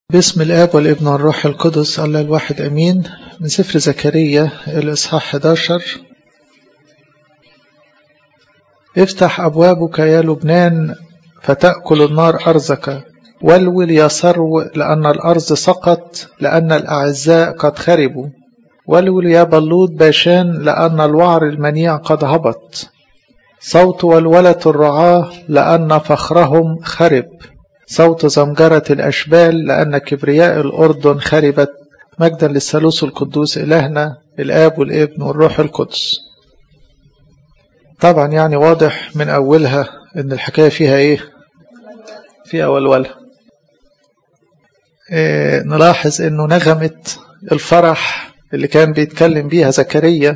باسم الآب والابن والروح القدس الله الواحد أمين من سفر زكريا الإصحاح 11 افتح أبوابك يا لبنان فتأكل النار أرزك والول يا سرو لأن الأرض سقط لأن الأعزاء قد خربوا والول يا بلوط باشان لأن الوعر المنيع قد هبط صوت ولولة الرعاة لأن فخرهم خرب صوت زمجرة الأشبال لأن كبرياء الأردن خربت مجدا للثالوث القدوس إلهنا الآب والابن والروح القدس طبعا يعني واضح من أولها إن الحكاية فيها إيه فيها ولولة إيه نلاحظ إنه نغمة الفرح اللي كان بيتكلم بيها زكريا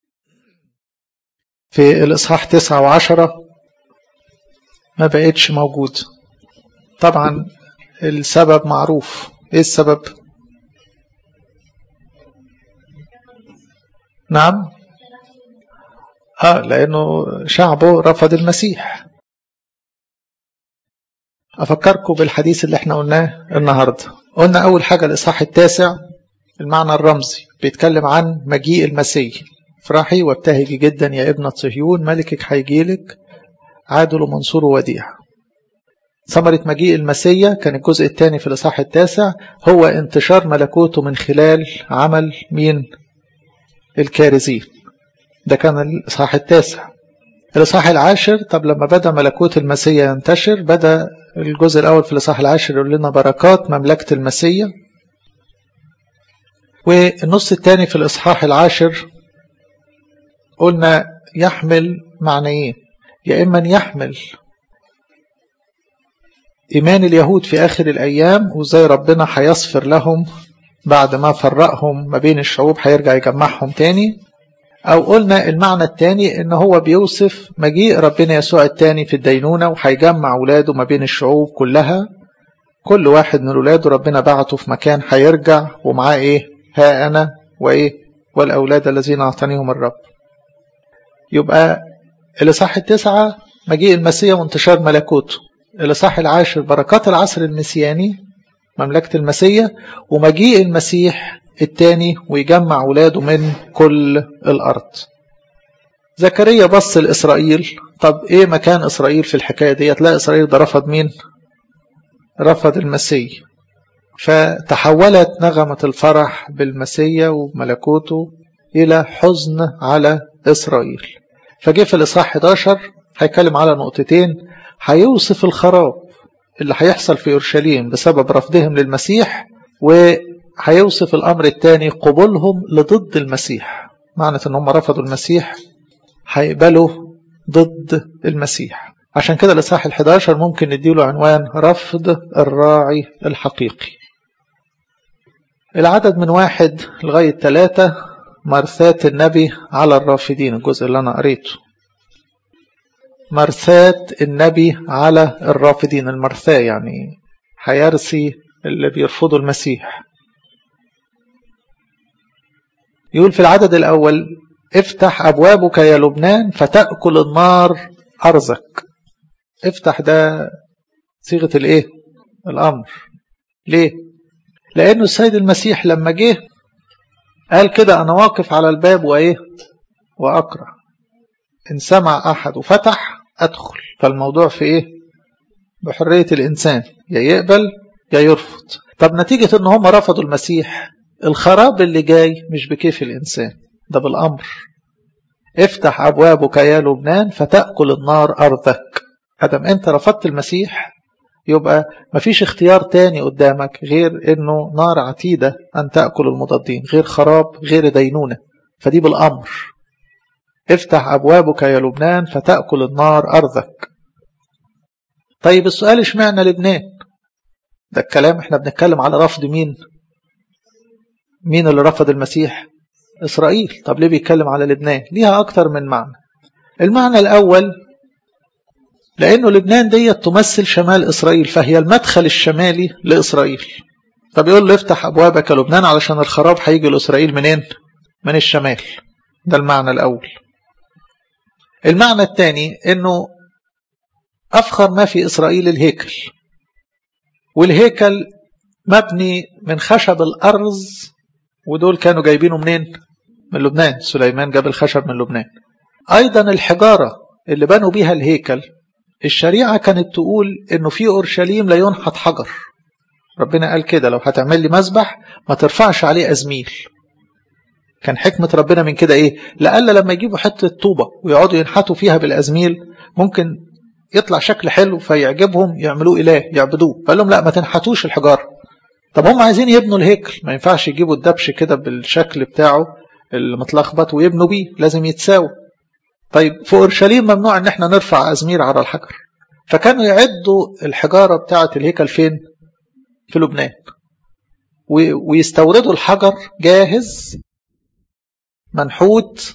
في الإصحاح تسعة وعشرة ما بقتش موجود طبعا السبب معروف ايه السبب نعم اه لانه شعبه رفض المسيح افكركم بالحديث اللي احنا قلناه النهارده قلنا اول حاجه الاصحاح التاسع المعنى الرمزي بيتكلم عن مجيء المسيح افرحي وابتهجي جدا يا ابنة صهيون ملكك هيجيلك عادل ومنصور وديع ثمرة مجيء المسيا كان الجزء الثاني في الإصحاح التاسع هو انتشار ملكوته من خلال عمل مين الكارزين ده كان الإصحاح التاسع الإصحاح العاشر طب لما بدأ ملكوت المسيا ينتشر بدأ الجزء الأول في الإصحاح العاشر يقول لنا بركات مملكة المسيا والنص الثاني في الإصحاح العاشر قلنا يحمل معنيين يا إما يحمل إيمان اليهود في آخر الأيام وإزاي ربنا هيصفر لهم بعد ما فرقهم ما بين الشعوب هيرجع يجمعهم تاني أو قلنا المعنى التاني إن هو بيوصف مجيء ربنا يسوع التاني في الدينونة وهيجمع ولاده ما بين الشعوب كلها كل واحد من ولاده ربنا بعته في مكان هيرجع ومعاه إيه ها أنا وإيه والأولاد الذين أعطانيهم الرب يبقى الإصحاح التسعة مجيء المسيح وانتشار ملكوته الإصحاح العاشر بركات العصر المسياني مملكة المسيح ومجيء المسيح الثاني ويجمع ولاده من كل الأرض زكريا بص لإسرائيل طب إيه مكان إسرائيل في الحكاية دي لا إسرائيل ده رفض مين رفض المسيح فتحولت نغمة الفرح بالمسيح وملكوته إلى حزن على إسرائيل فجه في الإصحاح 11 هيتكلم على نقطتين هيوصف الخراب اللي هيحصل في أورشليم بسبب رفضهم للمسيح وهيوصف الأمر الثاني قبولهم لضد المسيح معنى أن هم رفضوا المسيح هيقبلوا ضد المسيح عشان كده الإصحاح ال11 ممكن نديله عنوان رفض الراعي الحقيقي العدد من واحد لغاية ثلاثة مرثات النبي على الرافدين الجزء اللي أنا قريته مرثات النبي على الرافضين المرثاة يعني هيرثي اللي بيرفضوا المسيح يقول في العدد الأول افتح أبوابك يا لبنان فتأكل النار أرزك افتح ده صيغة الايه الأمر ليه لأنه السيد المسيح لما جه قال كده أنا واقف على الباب وإيه وأقرأ إن سمع أحد وفتح أدخل فالموضوع في إيه بحرية الإنسان يا يقبل يا يرفض طب نتيجة إن هم رفضوا المسيح الخراب اللي جاي مش بكيف الإنسان ده بالأمر افتح أبوابك يا لبنان فتأكل النار أرضك أدم أنت رفضت المسيح يبقى مفيش اختيار تاني قدامك غير انه نار عتيدة ان تأكل المضادين غير خراب غير دينونة فدي بالامر افتح ابوابك يا لبنان فتأكل النار ارضك طيب السؤال اشمعنى لبنان ده الكلام احنا بنتكلم على رفض مين مين اللي رفض المسيح اسرائيل طب ليه بيتكلم على لبنان ليها اكتر من معنى المعنى الاول لأنه لبنان دي تمثل شمال إسرائيل فهي المدخل الشمالي لإسرائيل طب يقول له افتح أبوابك لبنان علشان الخراب هيجي لإسرائيل منين؟ من الشمال ده المعنى الأول المعنى الثاني أنه أفخر ما في إسرائيل الهيكل والهيكل مبني من خشب الأرز ودول كانوا جايبينه منين من لبنان سليمان جاب الخشب من لبنان أيضا الحجارة اللي بنوا بيها الهيكل الشريعة كانت تقول إنه في أورشليم لا ينحت حجر ربنا قال كده لو هتعمل لي مذبح ما ترفعش عليه أزميل كان حكمة ربنا من كده إيه لألا لما يجيبوا حتة طوبة ويقعدوا ينحتوا فيها بالأزميل ممكن يطلع شكل حلو فيعجبهم يعملوه إله يعبدوه فقال لهم لا ما تنحتوش الحجارة طب هم عايزين يبنوا الهيكل ما ينفعش يجيبوا الدبش كده بالشكل بتاعه المتلخبط ويبنوا بيه لازم يتساووا طيب في اورشليم ممنوع ان احنا نرفع ازمير على الحجر فكانوا يعدوا الحجاره بتاعه الهيكل فين في لبنان ويستوردوا الحجر جاهز منحوت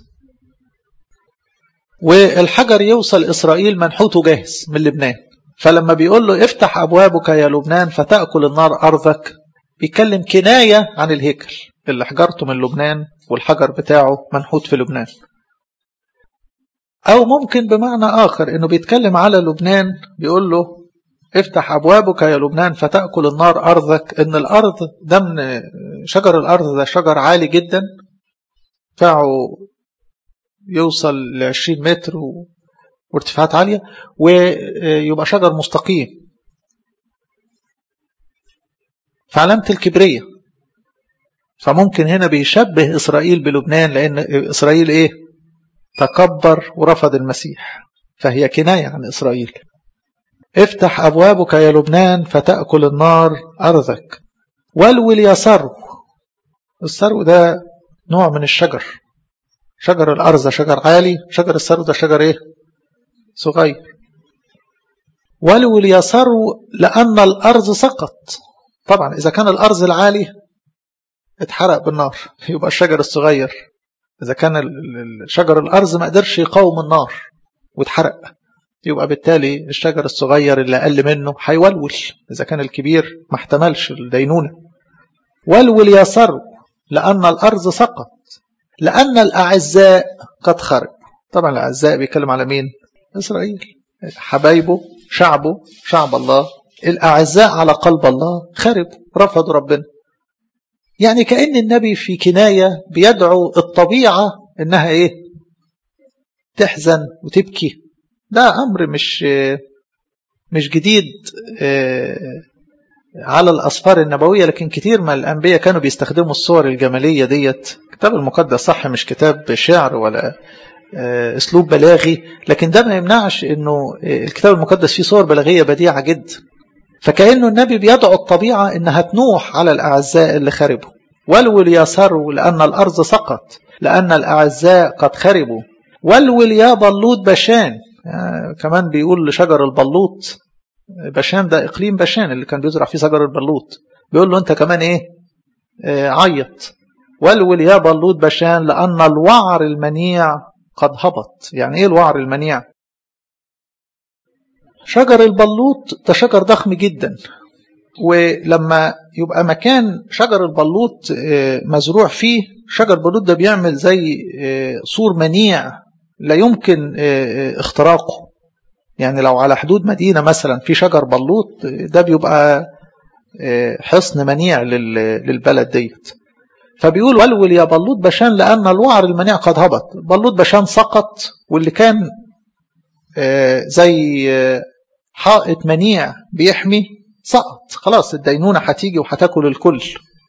والحجر يوصل اسرائيل منحوته جاهز من لبنان فلما بيقول له افتح ابوابك يا لبنان فتاكل النار ارضك بيتكلم كنايه عن الهيكل اللي حجرته من لبنان والحجر بتاعه منحوت في لبنان أو ممكن بمعنى آخر إنه بيتكلم على لبنان بيقول له افتح أبوابك يا لبنان فتأكل النار أرضك إن الأرض ده من شجر الأرض ده شجر عالي جدا ارتفاعه يوصل ل 20 متر وارتفاعات عالية ويبقى شجر مستقيم فعلامة الكبرية فممكن هنا بيشبه إسرائيل بلبنان لأن إسرائيل إيه تكبر ورفض المسيح فهي كناية عن إسرائيل افتح أبوابك يا لبنان فتأكل النار أرضك والول يا سرو السرو ده نوع من الشجر شجر الأرز ده شجر عالي شجر السرو ده شجر إيه صغير والول يا سرو لأن الأرز سقط طبعا إذا كان الأرز العالي اتحرق بالنار يبقى الشجر الصغير إذا كان شجر الأرز ما قدرش يقاوم النار واتحرق يبقى بالتالي الشجر الصغير اللي أقل منه هيولول إذا كان الكبير ما احتملش الدينونة ولول يا سرو لأن الأرض سقط لأن الأعزاء قد خرب طبعا الأعزاء بيتكلم على مين إسرائيل حبايبه شعبه شعب الله الأعزاء على قلب الله خرب رفضوا ربنا يعني كأن النبي في كناية بيدعو الطبيعة إنها إيه تحزن وتبكي ده أمر مش مش جديد على الأسفار النبوية لكن كتير من الأنبياء كانوا بيستخدموا الصور الجمالية ديت الكتاب المقدس صح مش كتاب شعر ولا أسلوب بلاغي لكن ده ما يمنعش أنه الكتاب المقدس فيه صور بلاغية بديعة جدا فكأنه النبي بيدعو الطبيعة إنها تنوح على الأعزاء اللي خربوا والول يا سرو لأن الأرض سقط لأن الأعزاء قد خربوا والول يا بلوط بشان آه كمان بيقول لشجر البلوط بشان ده إقليم بشان اللي كان بيزرع فيه شجر البلوط بيقول له أنت كمان إيه آه عيط والول يا بلوط بشان لأن الوعر المنيع قد هبط يعني إيه الوعر المنيع شجر البلوط ده شجر ضخم جدا ولما يبقى مكان شجر البلوط مزروع فيه شجر البلوط ده بيعمل زي سور منيع لا يمكن اختراقه يعني لو على حدود مدينة مثلا في شجر بلوط ده بيبقى حصن منيع للبلد ديت فبيقول ولول يا بلوط بشان لأن الوعر المنيع قد هبط بلوط بشان سقط واللي كان زي حائط منيع بيحمي سقط خلاص الدينونة هتيجي وهتاكل الكل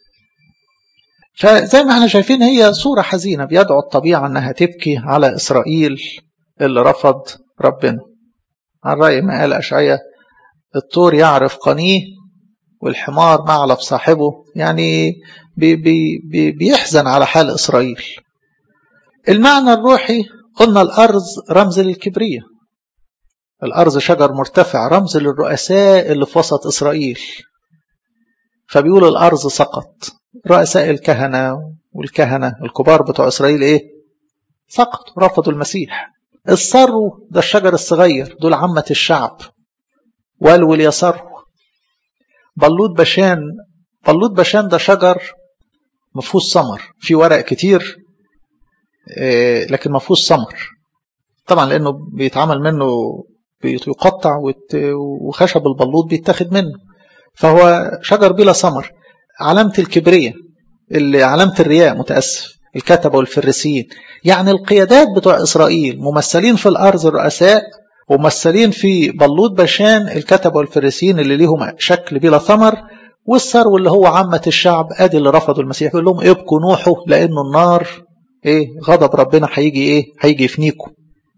فزي ما احنا شايفين هي صورة حزينة بيدعو الطبيعة انها تبكي على اسرائيل اللي رفض ربنا عن رأي ما قال أشعية الطور يعرف قنيه والحمار معلب صاحبه يعني بي بي بي بيحزن على حال إسرائيل المعنى الروحي قلنا الأرض رمز للكبرية الأرض شجر مرتفع رمز للرؤساء اللي في وسط إسرائيل فبيقول الأرض سقط رؤساء الكهنة والكهنة الكبار بتوع إسرائيل إيه سقطوا رفضوا المسيح الصرو ده الشجر الصغير دول عامة الشعب والول يصروا بلوط بشان بلوط بشان ده شجر مفهوش ثمر في ورق كتير لكن مفهوش ثمر طبعا لانه بيتعمل منه بيقطع وخشب البلوط بيتاخد منه فهو شجر بلا ثمر علامة الكبرية اللي علامة الرياء متأسف الكتبة والفريسيين يعني القيادات بتوع إسرائيل ممثلين في الأرض الرؤساء وممثلين في بلوط بشان الكتبة والفريسيين اللي ليهم شكل بلا ثمر والثرو اللي هو عامة الشعب ادي اللي رفضوا المسيح يقول لهم ابكوا نوحوا لانه النار ايه غضب ربنا هيجي ايه هيجي يفنيكم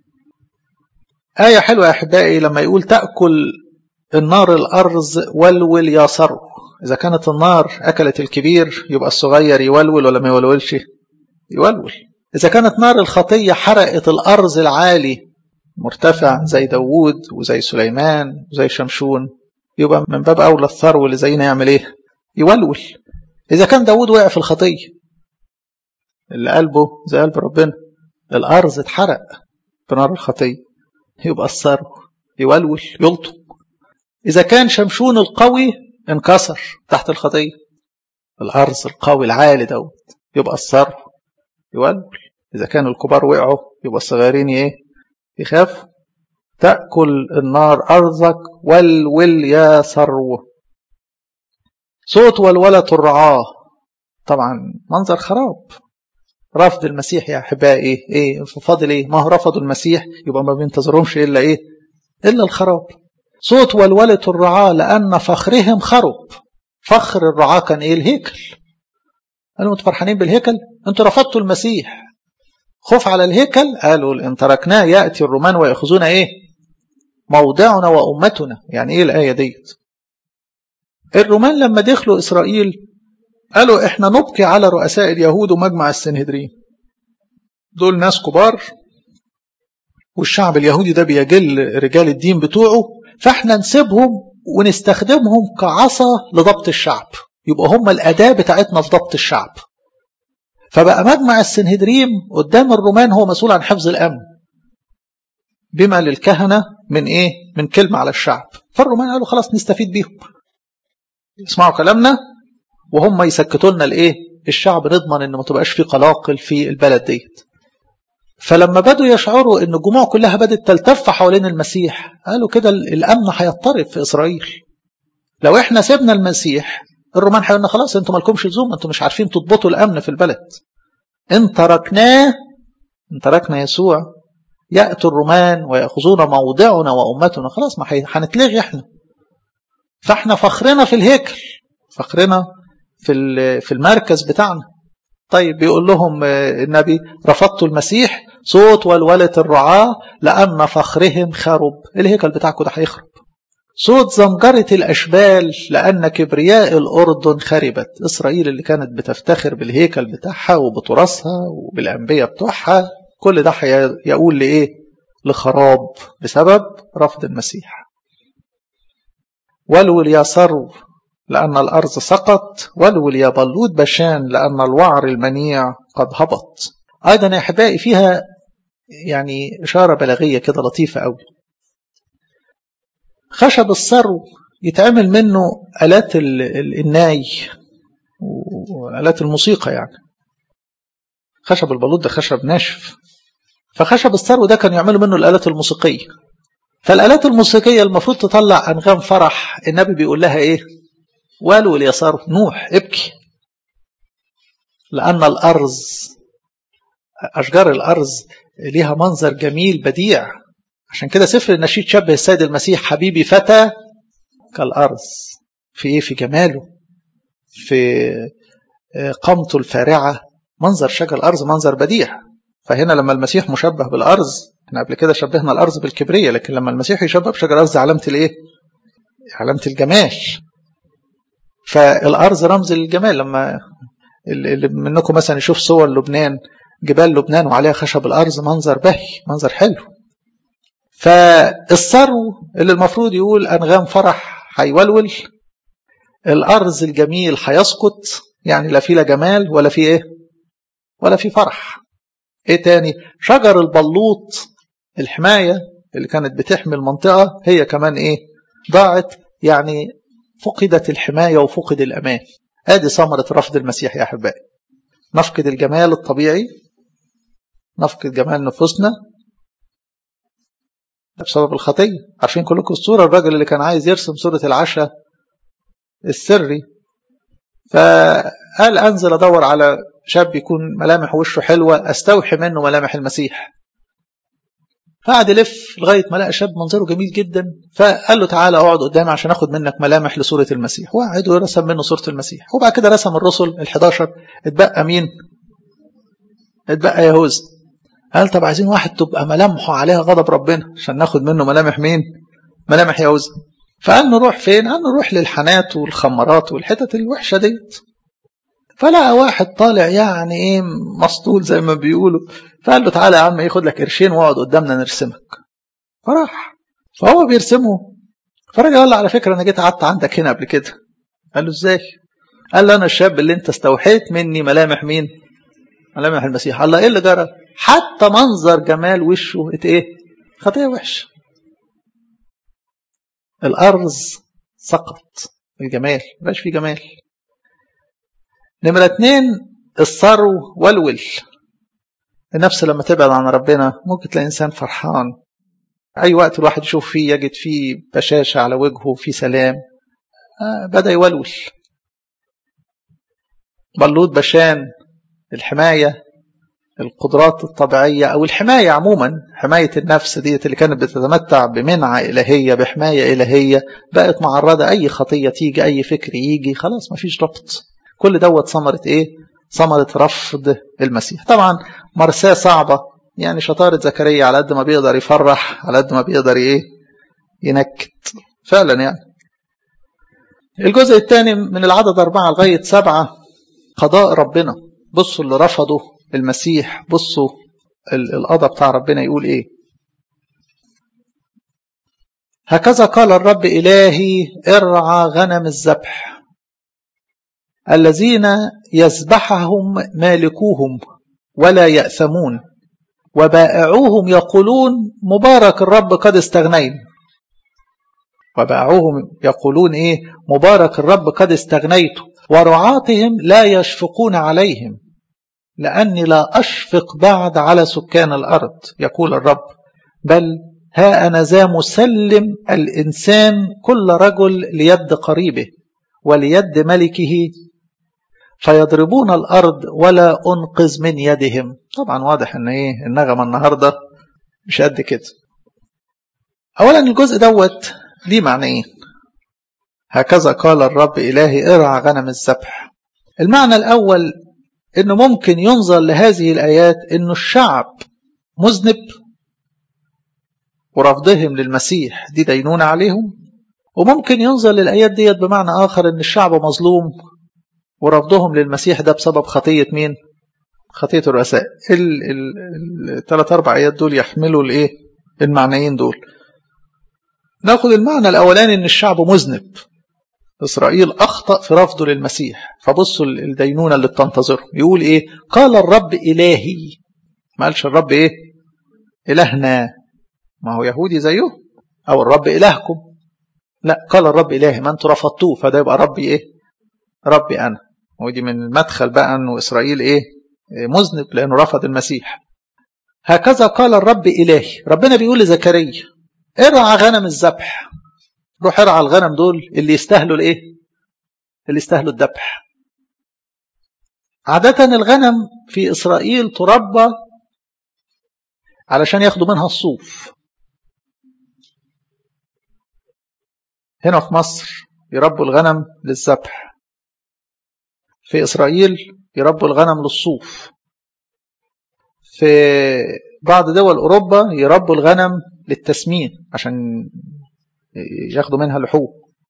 آية حلوة يا أحبائي لما يقول تأكل النار الأرز ولول يا ثرو إذا كانت النار أكلت الكبير يبقى الصغير يولول ولا ما يولولش يولول إذا كانت نار الخطية حرقت الأرز العالي مرتفع زي داوود وزي سليمان وزي شمشون يبقى من باب أولى الثرو اللي زينا يعمل إيه يولول إذا كان داوود وقع في الخطية اللي قلبه زي قلب ربنا الأرز اتحرق بنار الخطية يبقى الثرو يولول يلطم إذا كان شمشون القوي انكسر تحت الخطية الأرز القوي العالي دوت يبقى الثرو يولول إذا كانوا الكبار وقعوا يبقى الصغيرين إيه يخافوا تأكل النار أرضك والول يا ثرو صوت ولولة الرعاة طبعا منظر خراب رفض المسيح يا أحبائي إيه فاضل إيه ما هو رفضوا المسيح يبقى ما بينتظرهمش إلا إيه إلا الخراب صوت ولولة الرعاة لأن فخرهم خرب فخر الرعاة كان إيه الهيكل قالوا انتوا فرحانين بالهيكل انتوا رفضتوا المسيح خوف على الهيكل قالوا ان تركناه يأتي الرومان ويأخذون إيه موضعنا وأمتنا يعني إيه الآية ديت الرومان لما دخلوا إسرائيل قالوا إحنا نبقي على رؤساء اليهود ومجمع السنهدرين دول ناس كبار والشعب اليهودي ده بيجل رجال الدين بتوعه فإحنا نسيبهم ونستخدمهم كعصا لضبط الشعب يبقى هم الأداة بتاعتنا في ضبط الشعب فبقى مجمع السنهدريم قدام الرومان هو مسؤول عن حفظ الأمن بما للكهنة من إيه؟ من كلمة على الشعب فالرومان قالوا خلاص نستفيد بيهم يسمعوا كلامنا وهم يسكتوا لنا الإيه؟ الشعب نضمن إن ما تبقاش في قلاقل في البلد ديت فلما بدوا يشعروا إن الجموع كلها بدأت تلتف حوالين المسيح قالوا كده الأمن هيضطرب في إسرائيل لو إحنا سيبنا المسيح الرومان هيقولنا خلاص انتوا مالكمش لزوم انتوا مش عارفين تضبطوا الامن في البلد ان تركناه ان تركنا يسوع ياتي الرومان وياخذون موضعنا وامتنا خلاص ما هنتلغي احنا فاحنا فخرنا في الهيكل فخرنا في في المركز بتاعنا طيب بيقول لهم النبي رفضتوا المسيح صوت ولولة الرعاة لأن فخرهم خرب الهيكل بتاعكم ده هيخرب صوت زمجرة الأشبال لأن كبرياء الأردن خربت إسرائيل اللي كانت بتفتخر بالهيكل بتاعها وبتراثها وبالأنبياء بتوعها كل ده يقول لإيه لخراب بسبب رفض المسيح ولول يا ثرو لأن الأرض سقط ولول يا بلود بشان لأن الوعر المنيع قد هبط أيضا يا أحبائي فيها يعني إشارة بلاغية كده لطيفة أوي خشب الثرو يتعمل منه آلات الناي وآلات الموسيقى يعني خشب البلوط ده خشب ناشف فخشب الثرو ده كان يعملوا منه الآلات الموسيقية فالآلات الموسيقية المفروض تطلع أنغام فرح النبي بيقول لها إيه والو اليسار نوح ابكي لأن الأرز أشجار الأرز ليها منظر جميل بديع عشان كده سفر النشيد شبه السيد المسيح حبيبي فتى كالأرز في إيه في جماله في قامته الفارعة منظر شجر الأرز منظر بديع فهنا لما المسيح مشبه بالأرز احنا قبل كده شبهنا الأرز بالكبرية لكن لما المسيح يشبه بشجر الأرز علامة الإيه؟ علامة الجمال فالأرز رمز للجمال لما اللي منكم مثلا يشوف صور لبنان جبال لبنان وعليها خشب الأرز منظر بهي منظر حلو فالثرو اللي المفروض يقول أنغام فرح هيولول الأرز الجميل هيسقط يعني لا في لا جمال ولا في إيه ولا في فرح إيه تاني شجر البلوط الحماية اللي كانت بتحمي المنطقة هي كمان إيه ضاعت يعني فقدت الحماية وفقد الأمان ادي ثمرة رفض المسيح يا أحبائي نفقد الجمال الطبيعي نفقد جمال نفوسنا بسبب الخطية عارفين كلكم الصورة الراجل اللي كان عايز يرسم صورة العشاء السري فقال أنزل أدور على شاب يكون ملامح وشه حلوة أستوحي منه ملامح المسيح فقعد يلف لغاية ما لقى شاب منظره جميل جدا فقال له تعالى اقعد قدامي عشان اخد منك ملامح لصورة المسيح وقعد ورسم منه صورة المسيح وبعد كده رسم الرسل ال11 اتبقى مين اتبقى يهوذا قال طب عايزين واحد تبقى ملامحه عليها غضب ربنا عشان ناخد منه ملامح مين ملامح يهوذا فقال نروح فين قال نروح للحانات والخمرات والحتت الوحشة ديت فلقى واحد طالع يعني ايه مسطول زي ما بيقولوا فقال له تعالى يا عم ياخد لك قرشين واقعد قدامنا نرسمك فراح فهو بيرسمه فالراجل قال له على فكره انا جيت قعدت عندك هنا قبل كده قال له ازاي قال له انا الشاب اللي انت استوحيت مني ملامح مين ملامح المسيح الله ايه اللي جرى حتى منظر جمال وشه ات ايه خطيه وحشه الارز سقط الجمال مبقاش فيه جمال نمرة اتنين الثرو والول النفس لما تبعد عن ربنا ممكن تلاقي إنسان فرحان أي وقت الواحد يشوف فيه يجد فيه بشاشة على وجهه فيه سلام آه بدأ يولول بلوط بشان الحماية القدرات الطبيعية أو الحماية عموما حماية النفس ديت اللي كانت بتتمتع بمنعة إلهية بحماية إلهية بقت معرضة أي خطية تيجي أي فكر يجي خلاص مفيش ربط كل دوت ثمرة ايه ثمرة رفض المسيح طبعا مرساة صعبة يعني شطارة زكريا على قد ما بيقدر يفرح على قد ما بيقدر ايه ينكت فعلا يعني الجزء الثاني من العدد أربعة لغاية سبعة قضاء ربنا بصوا اللي رفضوا المسيح بصوا القضاء بتاع ربنا يقول ايه هكذا قال الرب إلهي ارعى غنم الذبح الذين يذبحهم مالكوهم ولا يأثمون وبائعوهم يقولون مبارك الرب قد استغنين وبائعوهم يقولون ايه مبارك الرب قد استغنيت ورعاتهم لا يشفقون عليهم لأني لا أشفق بعد على سكان الأرض يقول الرب بل ها أنا ذا مسلم الإنسان كل رجل ليد قريبه وليد ملكه فيضربون الأرض ولا أنقذ من يدهم طبعا واضح أن إيه النغمة النهاردة مش قد كده أولا الجزء دوت ليه معنيين هكذا قال الرب إلهي ارعى غنم الذبح المعنى الأول أنه ممكن ينظر لهذه الآيات أنه الشعب مذنب ورفضهم للمسيح دي دينونة عليهم وممكن ينظر للآيات ديت بمعنى آخر أن الشعب مظلوم ورفضهم للمسيح ده بسبب خطية مين خطية الرؤساء الثلاث أربع آيات دول يحملوا الإيه المعنيين دول ناخد المعنى الأولاني أن الشعب مذنب إسرائيل أخطأ في رفضه للمسيح فبصوا الدينونة اللي بتنتظره يقول إيه قال الرب إلهي ما قالش الرب إيه إلهنا ما هو يهودي زيه أو الرب إلهكم لا قال الرب إلهي ما أنتوا رفضتوه فده يبقى ربي إيه ربي أنا ودي من المدخل بقى أنه إسرائيل إيه مذنب لأنه رفض المسيح هكذا قال الرب إلهي ربنا بيقول لزكريا ارعى غنم الذبح روح ارعى الغنم دول اللي يستاهلوا الايه اللي يستاهلوا الذبح عادة الغنم في إسرائيل تربى علشان ياخدوا منها الصوف هنا في مصر يربوا الغنم للذبح في إسرائيل يربوا الغنم للصوف في بعض دول أوروبا يربوا الغنم للتسمين عشان ياخدوا منها لحوم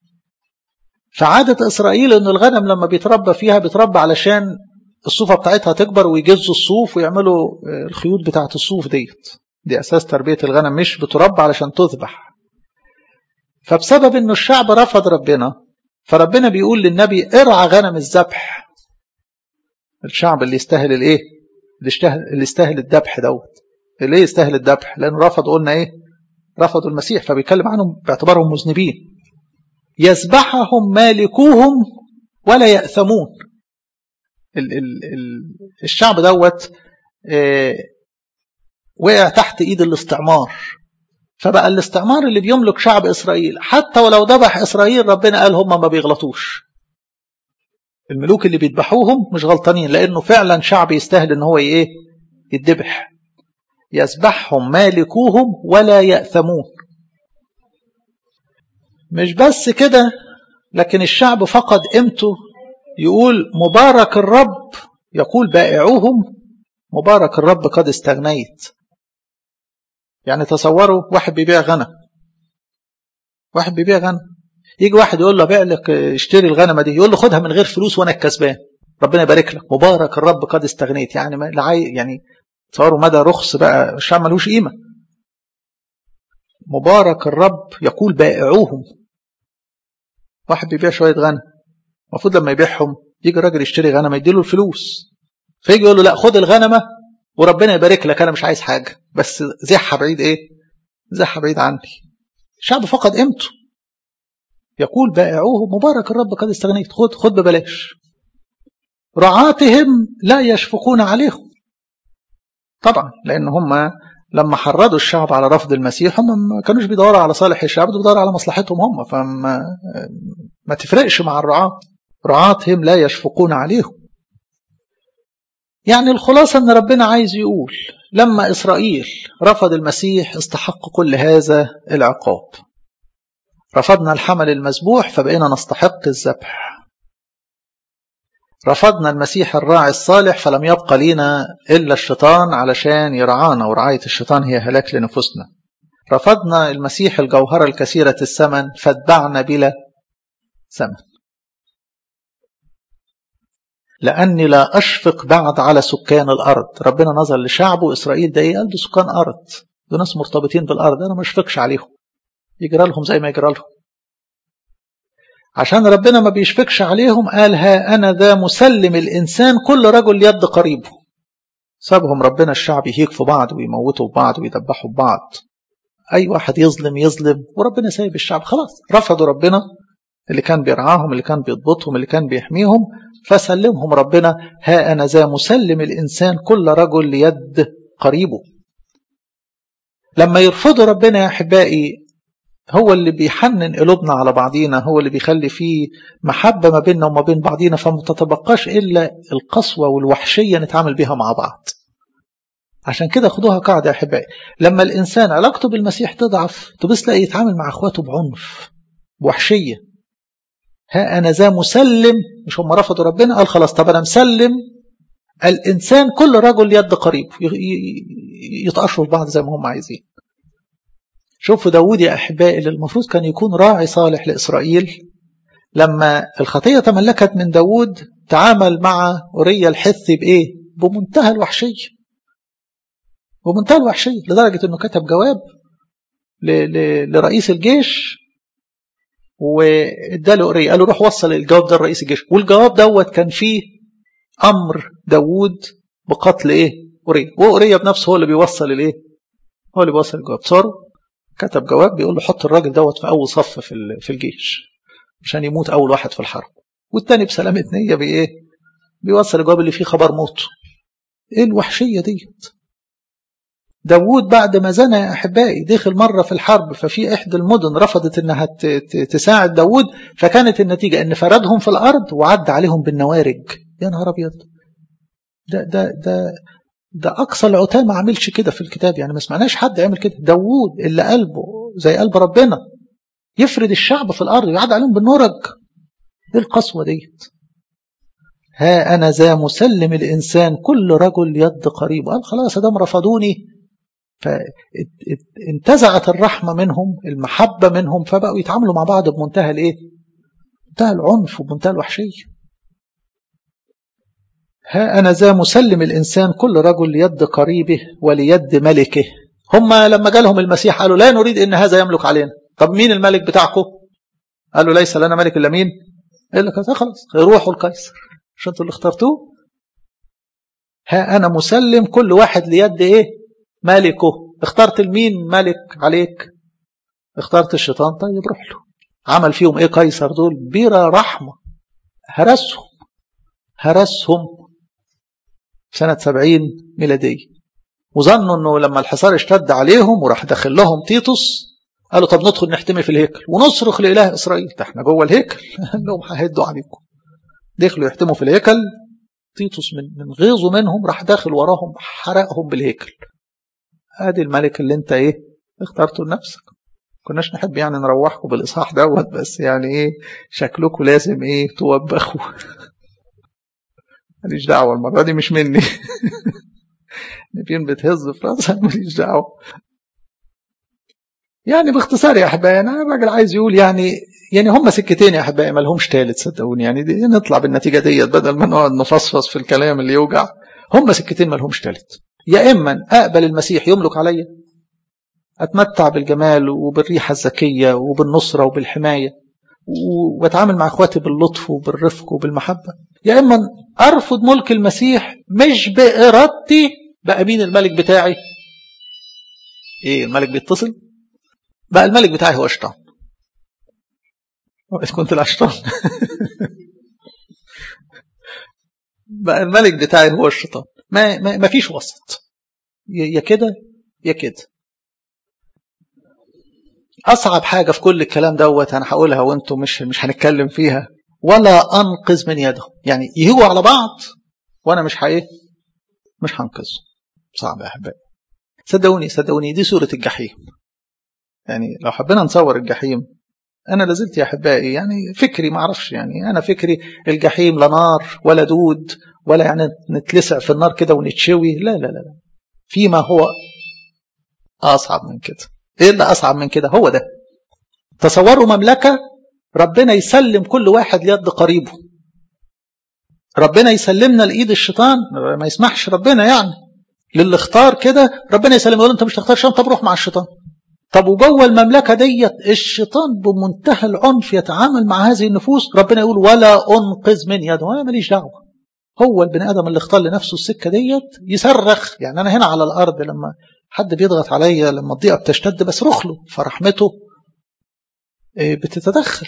فعادة إسرائيل أن الغنم لما بيتربى فيها بيتربى علشان الصوفة بتاعتها تكبر ويجزوا الصوف ويعملوا الخيوط بتاعت الصوف ديت دي أساس تربية الغنم مش بتربى علشان تذبح فبسبب أنه الشعب رفض ربنا فربنا بيقول للنبي ارعى غنم الذبح الشعب اللي يستاهل الايه اللي يستاهل اللي يستاهل الذبح دوت ليه يستاهل الذبح لانه رفض قلنا ايه رفضوا المسيح فبيتكلم عنهم باعتبارهم مذنبين يذبحهم مالكوهم ولا يأثمون ال ال ال الشعب دوت اه وقع تحت ايد الاستعمار فبقى الاستعمار اللي بيملك شعب إسرائيل حتى ولو ذبح إسرائيل ربنا قال هم ما بيغلطوش الملوك اللي بيذبحوهم مش غلطانين لأنه فعلا شعب يستاهل ان هو ايه يذبح يذبحهم مالكوهم ولا يأثمون مش بس كده لكن الشعب فقد قيمته يقول مبارك الرب يقول بائعوهم مبارك الرب قد استغنيت يعني تصوروا واحد بيبيع غنم واحد بيبيع غنم يجي واحد يقول له بيع لك اشتري الغنمه دي يقول له خدها من غير فلوس وانا الكسبان ربنا يبارك لك مبارك الرب قد استغنيت يعني ما يعني تصوروا مدى رخص بقى الشعب ملوش قيمه مبارك الرب يقول بائعوهم واحد بيبيع شويه غنم المفروض لما يبيعهم يجي الراجل يشتري غنمه يديله الفلوس فيجي يقول له لا خد الغنمه وربنا يبارك لك انا مش عايز حاجه بس زحها بعيد ايه زحها بعيد عني الشعب فقد قيمته يقول بائعوه مبارك الرب قد استغنيت خد خد ببلاش رعاتهم لا يشفقون عليهم طبعا لان هم لما حرضوا الشعب على رفض المسيح هم ما كانوش بيدوروا على صالح الشعب بيدوروا على مصلحتهم هم فما ما تفرقش مع الرعاة رعاتهم لا يشفقون عليهم يعني الخلاصة أن ربنا عايز يقول لما إسرائيل رفض المسيح استحق كل هذا العقاب رفضنا الحمل المذبوح فبقينا نستحق الذبح رفضنا المسيح الراعي الصالح فلم يبقى لينا إلا الشيطان علشان يرعانا ورعاية الشيطان هي هلاك لنفوسنا رفضنا المسيح الجوهرة الكثيرة الثمن فاتبعنا بلا ثمن لأني لا أشفق بعد على سكان الأرض ربنا نظر لشعبه إسرائيل ده إيه قال ده سكان أرض ده ناس مرتبطين بالأرض أنا ما أشفقش عليهم يجرى لهم زي ما يجرى لهم عشان ربنا ما بيشفقش عليهم قال ها أنا ذا مسلم الإنسان كل رجل يد قريبه سابهم ربنا الشعب يهيك في بعض ويموتوا في بعض ويدبحوا في بعض أي واحد يظلم يظلم وربنا سايب الشعب خلاص رفضوا ربنا اللي كان بيرعاهم اللي كان بيضبطهم اللي كان بيحميهم فسلمهم ربنا ها أنا ذا مسلم الإنسان كل رجل ليد قريبه لما يرفضوا ربنا يا أحبائي هو اللي بيحنن قلوبنا على بعضينا هو اللي بيخلي فيه محبة ما بيننا وما بين بعضينا فما تتبقاش إلا القسوة والوحشية نتعامل بها مع بعض عشان كده خدوها قاعدة يا أحبائي لما الإنسان علاقته بالمسيح تضعف تبص تلاقي يتعامل مع أخواته بعنف بوحشية ها أنا ذا مسلم مش هم رفضوا ربنا قال خلاص طب أنا مسلم الإنسان كل رجل يد قريب يتقشروا بعض زي ما هم عايزين شوفوا داود يا أحبائي اللي المفروض كان يكون راعي صالح لإسرائيل لما الخطية تملكت من داود تعامل مع أوريا الحثي بإيه بمنتهى الوحشية بمنتهى الوحشية لدرجة أنه كتب جواب لرئيس الجيش واداله أوريا قال له روح وصل الجواب ده لرئيس الجيش والجواب دوت كان فيه أمر داود بقتل إيه أوريا وأوريا بنفسه هو اللي بيوصل الإيه هو اللي بيوصل الجواب صاروا كتب جواب بيقول له حط الراجل دوت في اول صف في في الجيش عشان يموت اول واحد في الحرب والتاني بسلامة نية بايه بيوصل الجواب اللي فيه خبر موته ايه الوحشية ديت داوود بعد ما زنى يا احبائي دخل مرة في الحرب ففي احدى المدن رفضت انها تساعد داوود فكانت النتيجة ان فردهم في الارض وعد عليهم بالنوارج يا نهار ابيض ده ده ده ده أقصى العتاه ما عملش كده في الكتاب يعني ما سمعناش حد يعمل كده داوود اللي قلبه زي قلب ربنا يفرد الشعب في الأرض ويعد عليهم بالنرج ايه القسوة ديت ها أنا ذا مسلم الإنسان كل رجل يد قريب قال خلاص دام رفضوني فانتزعت الرحمة منهم المحبة منهم فبقوا يتعاملوا مع بعض بمنتهى الايه منتهى العنف ومنتهى الوحشية ها أنا ذا مسلم الإنسان كل رجل ليد قريبه وليد ملكه هم لما جالهم المسيح قالوا لا نريد إن هذا يملك علينا طب مين الملك بتاعكم قالوا ليس لنا ملك إلا مين إلا كذا خلاص روحوا القيصر مش انتوا اللي اخترتوه ها أنا مسلم كل واحد ليد إيه ملكه اخترت المين ملك عليك اخترت الشيطان طيب روح له عمل فيهم ايه قيصر دول بلا رحمة هرسهم هرسهم سنة سبعين ميلادية وظنوا انه لما الحصار اشتد عليهم وراح داخل لهم تيتوس قالوا طب ندخل نحتمي في الهيكل ونصرخ لاله اسرائيل ده احنا جوه الهيكل قال لهم ههدوا عليكم دخلوا يحتموا في الهيكل تيتوس من من غيظه منهم راح داخل وراهم حرقهم بالهيكل ادي الملك اللي انت ايه اخترته لنفسك كناش نحب يعني نروحكم بالاصحاح دوت بس يعني ايه شكلكم لازم ايه توبخوا ماليش دعوه المره دي مش مني نبيين بتهز في راسها ماليش دعوه يعني باختصار يا احبائي انا الراجل عايز يقول يعني يعني هم سكتين يا احبائي ما لهمش ثالث صدقوني يعني دي نطلع بالنتيجه ديت بدل ما نقعد نفصفص في الكلام اللي يوجع هم سكتين ما لهمش ثالث يا اما اقبل المسيح يملك عليا اتمتع بالجمال وبالريحه الزكيه وبالنصره وبالحمايه واتعامل مع اخواتي باللطف وبالرفق وبالمحبه يا اما ارفض ملك المسيح مش بارادتي بقى مين الملك بتاعي ايه الملك بيتصل بقى الملك بتاعي هو الشيطان وإذ كنت الأشطان بقى الملك بتاعي هو الشيطان ما, ما, ما فيش وسط يا كده يا كده أصعب حاجة في كل الكلام دوت أنا هقولها وأنتم مش مش هنتكلم فيها ولا أنقذ من يده يعني يهجوا على بعض وأنا مش حقيقي مش هنقذ صعب يا أحبائي صدقوني صدقوني دي سورة الجحيم يعني لو حبينا نصور الجحيم أنا لازلت يا أحبائي يعني فكري ما أعرفش يعني أنا فكري الجحيم لا نار ولا دود ولا يعني نتلسع في النار كده ونتشوي لا لا لا فيما هو أصعب من كده إيه اللي أصعب من كده هو ده تصوروا مملكة ربنا يسلم كل واحد ليد قريبه ربنا يسلمنا لإيد الشيطان ما يسمحش ربنا يعني للي اختار كده ربنا يسلم يقول انت مش تختار الشيطان طب روح مع الشيطان طب وجوه المملكة ديت الشيطان بمنتهى العنف يتعامل مع هذه النفوس ربنا يقول ولا أنقذ من يده أنا ماليش دعوة هو البني آدم اللي اختار لنفسه السكة ديت يصرخ يعني أنا هنا على الأرض لما حد بيضغط عليا لما الضيقة بتشتد بصرخ له فرحمته بتتدخل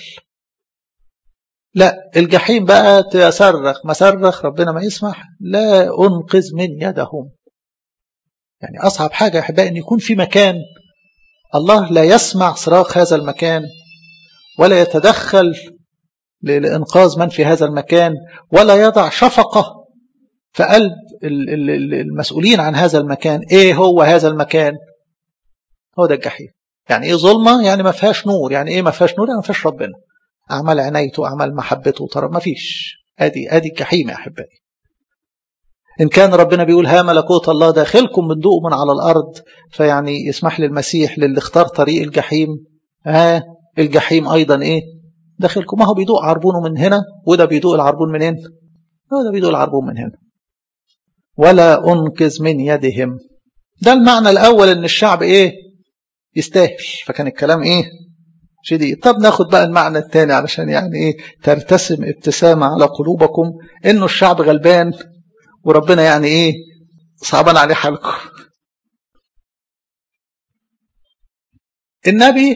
لا الجحيم بقى تصرخ ما صرخ ربنا ما يسمح لا أنقذ من يدهم يعني أصعب حاجة يا أحبائي أن يكون في مكان الله لا يسمع صراخ هذا المكان ولا يتدخل لإنقاذ من في هذا المكان ولا يضع شفقة في قلب المسؤولين عن هذا المكان إيه هو هذا المكان هو ده الجحيم يعني إيه ظلمة يعني ما فيهاش نور يعني إيه ما فيهاش نور يعني ما فيهاش ربنا أعمال عنايته أعمال محبته ترى ما فيش أدي أدي الجحيم يا أحبائي إن كان ربنا بيقول ها ملكوت الله داخلكم من ضوء من على الأرض فيعني يسمح للمسيح للي اختار طريق الجحيم ها الجحيم أيضا إيه داخلكم ما هو بيدوق عربونه من هنا وده بيدوق العربون منين وده بيدوق العربون من هنا ولا أنقذ من يدهم ده المعنى الأول إن الشعب إيه يستاهل فكان الكلام إيه شديد طب ناخد بقى المعنى الثاني علشان يعني إيه ترتسم ابتسامة على قلوبكم إنه الشعب غلبان وربنا يعني ايه صعبان عليه حالكم النبي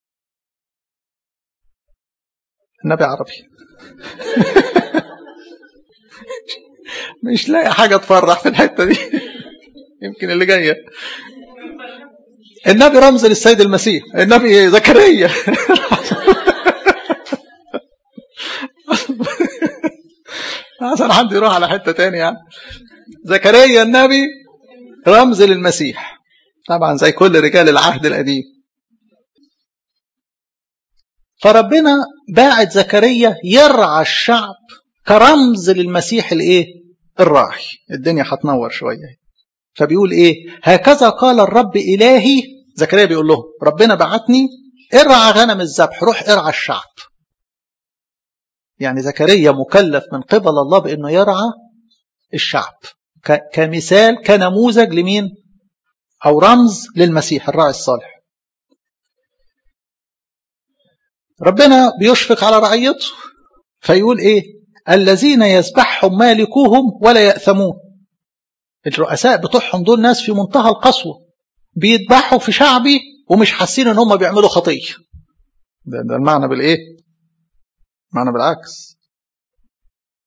النبي عربي مش لاقي حاجة تفرح في الحتة دي يمكن اللي جاية النبي رمز للسيد المسيح النبي زكريا عشان حد يروح على حتة تانية يعني زكريا النبي رمز للمسيح طبعا زي كل رجال العهد القديم فربنا باعت زكريا يرعى الشعب كرمز للمسيح الايه الراعي الدنيا هتنور شويه فبيقول ايه هكذا قال الرب الهي زكريا بيقول لهم ربنا بعتني ارعى غنم الذبح روح ارعى الشعب يعني زكريا مكلف من قبل الله بأنه يرعى الشعب كمثال كنموذج لمين أو رمز للمسيح الراعي الصالح ربنا بيشفق على رعيته فيقول إيه الذين يذبحهم مالكوهم ولا يأثمون الرؤساء بتوعهم دول ناس في منتهى القسوة بيذبحوا في شعبي ومش حاسين ان هم بيعملوا خطيه ده, ده المعنى بالايه معنى بالعكس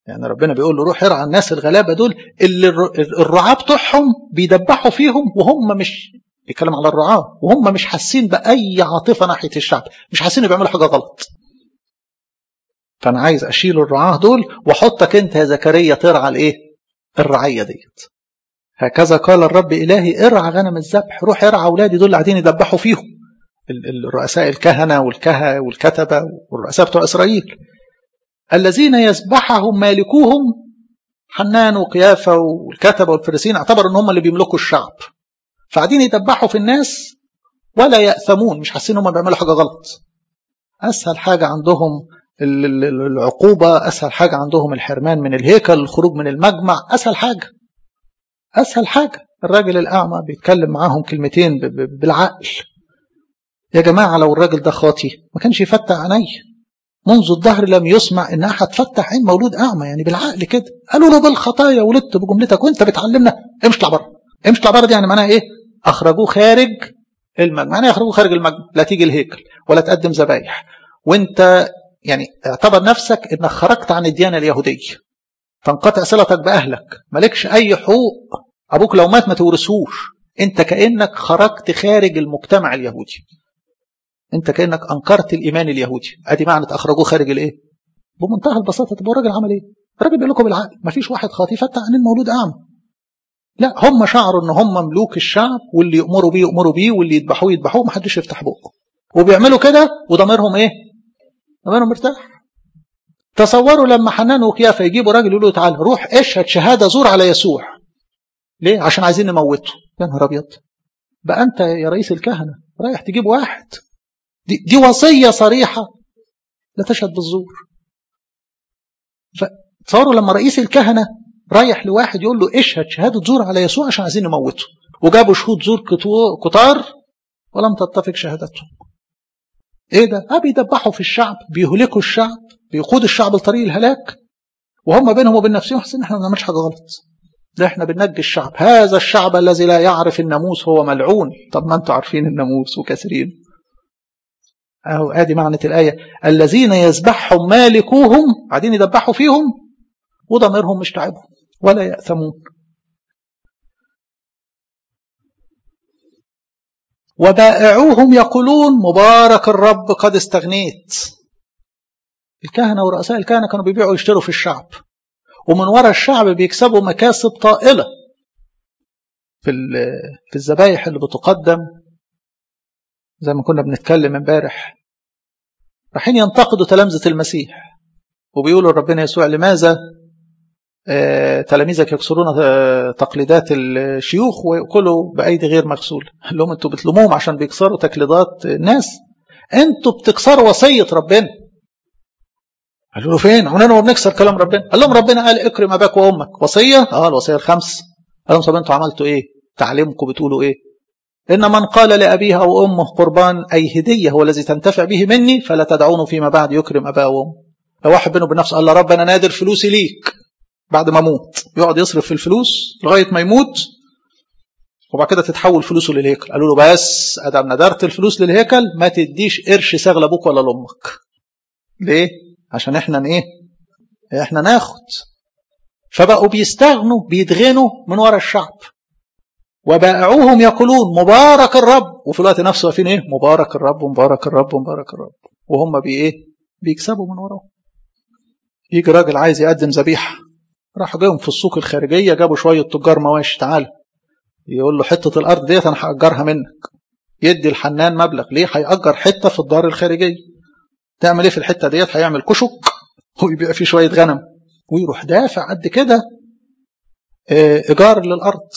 يعني ربنا بيقول له روح ارعى الناس الغلابه دول اللي الرعاه بتوعهم بيدبحوا فيهم وهم مش بيتكلم على الرعاه وهم مش حاسين باي عاطفه ناحيه الشعب مش حاسين بيعملوا حاجه غلط فانا عايز اشيل الرعاه دول واحطك انت يا زكريا ترعى الايه الرعيه ديت هكذا قال الرب الهي ارعى غنم الذبح روح ارعى اولادي دول اللي قاعدين يذبحوا فيهم الرؤساء الكهنه والكهنه والكتبه والرؤساء بتوع اسرائيل الذين يسبحهم مالكوهم حنان وقيافه والكتبه والفريسين اعتبروا ان هم اللي بيملكوا الشعب فقاعدين يدبحوا في الناس ولا يأثمون مش حاسين هم بيعملوا حاجه غلط اسهل حاجه عندهم العقوبة أسهل حاجة عندهم الحرمان من الهيكل الخروج من المجمع أسهل حاجة أسهل حاجة الراجل الأعمى بيتكلم معاهم كلمتين بالعقل يا جماعة لو الراجل ده خاطي ما كانش يفتح عينيه منذ الظهر لم يسمع ان احد فتح عين مولود اعمى يعني بالعقل كده قالوا له بالخطايا ولدت بجملتك وانت بتعلمنا امشي اطلع بره امشي اطلع بره دي يعني معناها ايه اخرجوه خارج المجمع معناها يخرجوه خارج المجمع لا تيجي الهيكل ولا تقدم ذبايح وانت يعني اعتبر نفسك انك خرجت عن الديانه اليهوديه تنقطع صلتك باهلك مالكش اي حقوق ابوك لو مات ما تورثوش انت كانك خرجت خارج المجتمع اليهودي انت كانك انكرت الايمان اليهودي ادي معنى اخرجوه خارج الايه بمنتهى البساطه طب الراجل عمل ايه الراجل بيقول لكم بالعقل ما فيش واحد خاطي فتح عن المولود اعمى لا هم شعروا ان هم ملوك الشعب واللي يامروا بيه يامروا بيه واللي يذبحوه يذبحوه ما حدش يفتح بقه وبيعملوا كده وضميرهم ايه ضميرهم مرتاح تصوروا لما حنان وقيافه يجيبوا راجل يقولوا تعالى روح اشهد شهاده زور على يسوع ليه عشان عايزين نموته يا نهار ابيض بقى انت يا رئيس الكهنه رايح تجيب واحد دي, دي وصيه صريحه لا تشهد بالزور فتصوروا لما رئيس الكهنه رايح لواحد يقول له اشهد شهاده زور على يسوع عشان عايزين نموته وجابوا شهود زور كتار ولم تتفق شهادتهم ايه ده اه بيدبحوا في الشعب بيهلكوا الشعب بيقود الشعب لطريق الهلاك وهم بينهم وبين نفسهم حاسين احنا ما بنعملش حاجه غلط ده احنا بننجي الشعب هذا الشعب الذي لا يعرف الناموس هو ملعون طب ما انتوا عارفين الناموس وكثيرين اهو ادي معنى الايه الذين يذبحهم مالكوهم قاعدين يذبحوا فيهم وضميرهم مش تعبهم ولا ياثمون وبائعوهم يقولون مبارك الرب قد استغنيت الكهنة ورؤساء الكهنة كانوا بيبيعوا ويشتروا في الشعب ومن وراء الشعب بيكسبوا مكاسب طائلة في في الذبايح اللي بتقدم زي ما كنا بنتكلم امبارح رايحين ينتقدوا تلامذة المسيح وبيقولوا لربنا يسوع لماذا تلاميذك يكسرون تقليدات الشيوخ ويأكلوا بأيدي غير مغسولة قال لهم انتوا بتلوموهم عشان بيكسروا تقليدات الناس انتوا بتكسروا وصية ربنا قالوا له فين عمرنا بنكسر كلام ربنا قال لهم ربنا قال اكرم اباك وامك وصية اه الوصية الخمس قال لهم طب انتوا عملتوا ايه تعليمكم بتقولوا ايه إن من قال لأبيه أو أمه قربان أي هدية هو الذي تنتفع به مني فلا تدعونه فيما بعد يكرم أباه وأمه لو واحد بينه وبين نفسه قال له رب أنا نادر فلوسي ليك بعد ما اموت يقعد يصرف في الفلوس لغايه ما يموت وبعد كده تتحول فلوسه للهيكل قالوا له بس ادم ندرت الفلوس للهيكل ما تديش قرش ساغ لابوك ولا لامك ليه عشان احنا ايه احنا ناخد فبقوا بيستغنوا بيدغنوا من ورا الشعب وبائعوهم يقولون مبارك الرب وفي الوقت نفسه واقفين ايه مبارك الرب ومبارك الرب ومبارك الرب وهم بي ايه بيكسبوا من وراهم يجي راجل عايز يقدم ذبيحه راحوا جايهم في السوق الخارجيه جابوا شويه تجار مواشي تعال يقول له حته الارض ديت انا هاجرها منك يدي الحنان مبلغ ليه هيأجر حته في الدار الخارجيه تعمل ايه في الحته ديت هيعمل كشك ويبيع فيه شويه غنم ويروح دافع قد كده ايجار للارض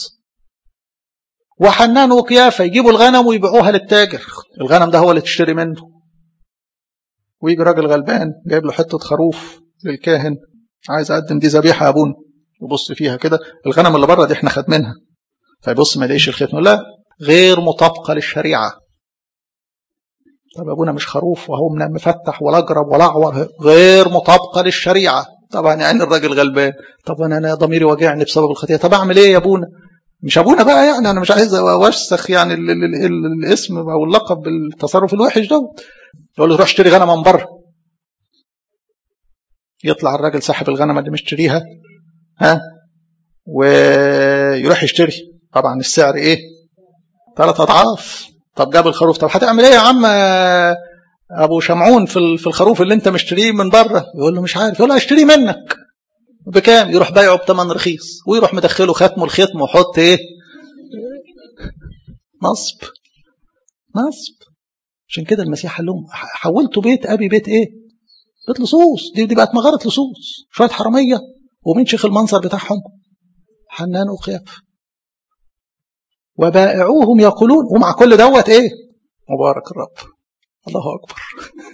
وحنان وقيافه يجيبوا الغنم ويبيعوها للتاجر الغنم ده هو اللي تشتري منه ويجي راجل غلبان جايب له حته خروف للكاهن عايز اقدم دي ذبيحه يا ابونا يبص فيها كده الغنم اللي بره دي احنا خدمينها فيبص ما يلاقيش الختم لا غير مطابقه للشريعه طب ابونا مش خروف وهو مفتح ولا اجرب ولا اعور غير مطابقه للشريعه طبعا يعني الراجل غلبان طب انا انا ضميري واجعني بسبب الخطيه طب اعمل ايه يا ابونا مش ابونا بقى يعني انا مش عايز اوسخ يعني ال ال ال الاسم او اللقب بالتصرف الوحش ده يقول له روح اشتري غنم من بره يطلع الراجل صاحب الغنم اللي مشتريها ها ويروح يشتري طبعا السعر ايه ثلاث اضعاف طب جاب الخروف طب هتعمل ايه يا عم ابو شمعون في في الخروف اللي انت مشتريه من بره يقول له مش عارف يقول له اشتري منك بكام يروح بايعه بثمن رخيص ويروح مدخله ختمه الختم ويحط ايه نصب نصب عشان كده المسيح قال لهم حولتوا بيت ابي بيت ايه بيت لصوص دي, دي بقت مغاره لصوص شويه حراميه ومين شيخ المنظر بتاعهم حنان وقياف وبائعوهم يقولون ومع كل دوت ايه مبارك الرب الله اكبر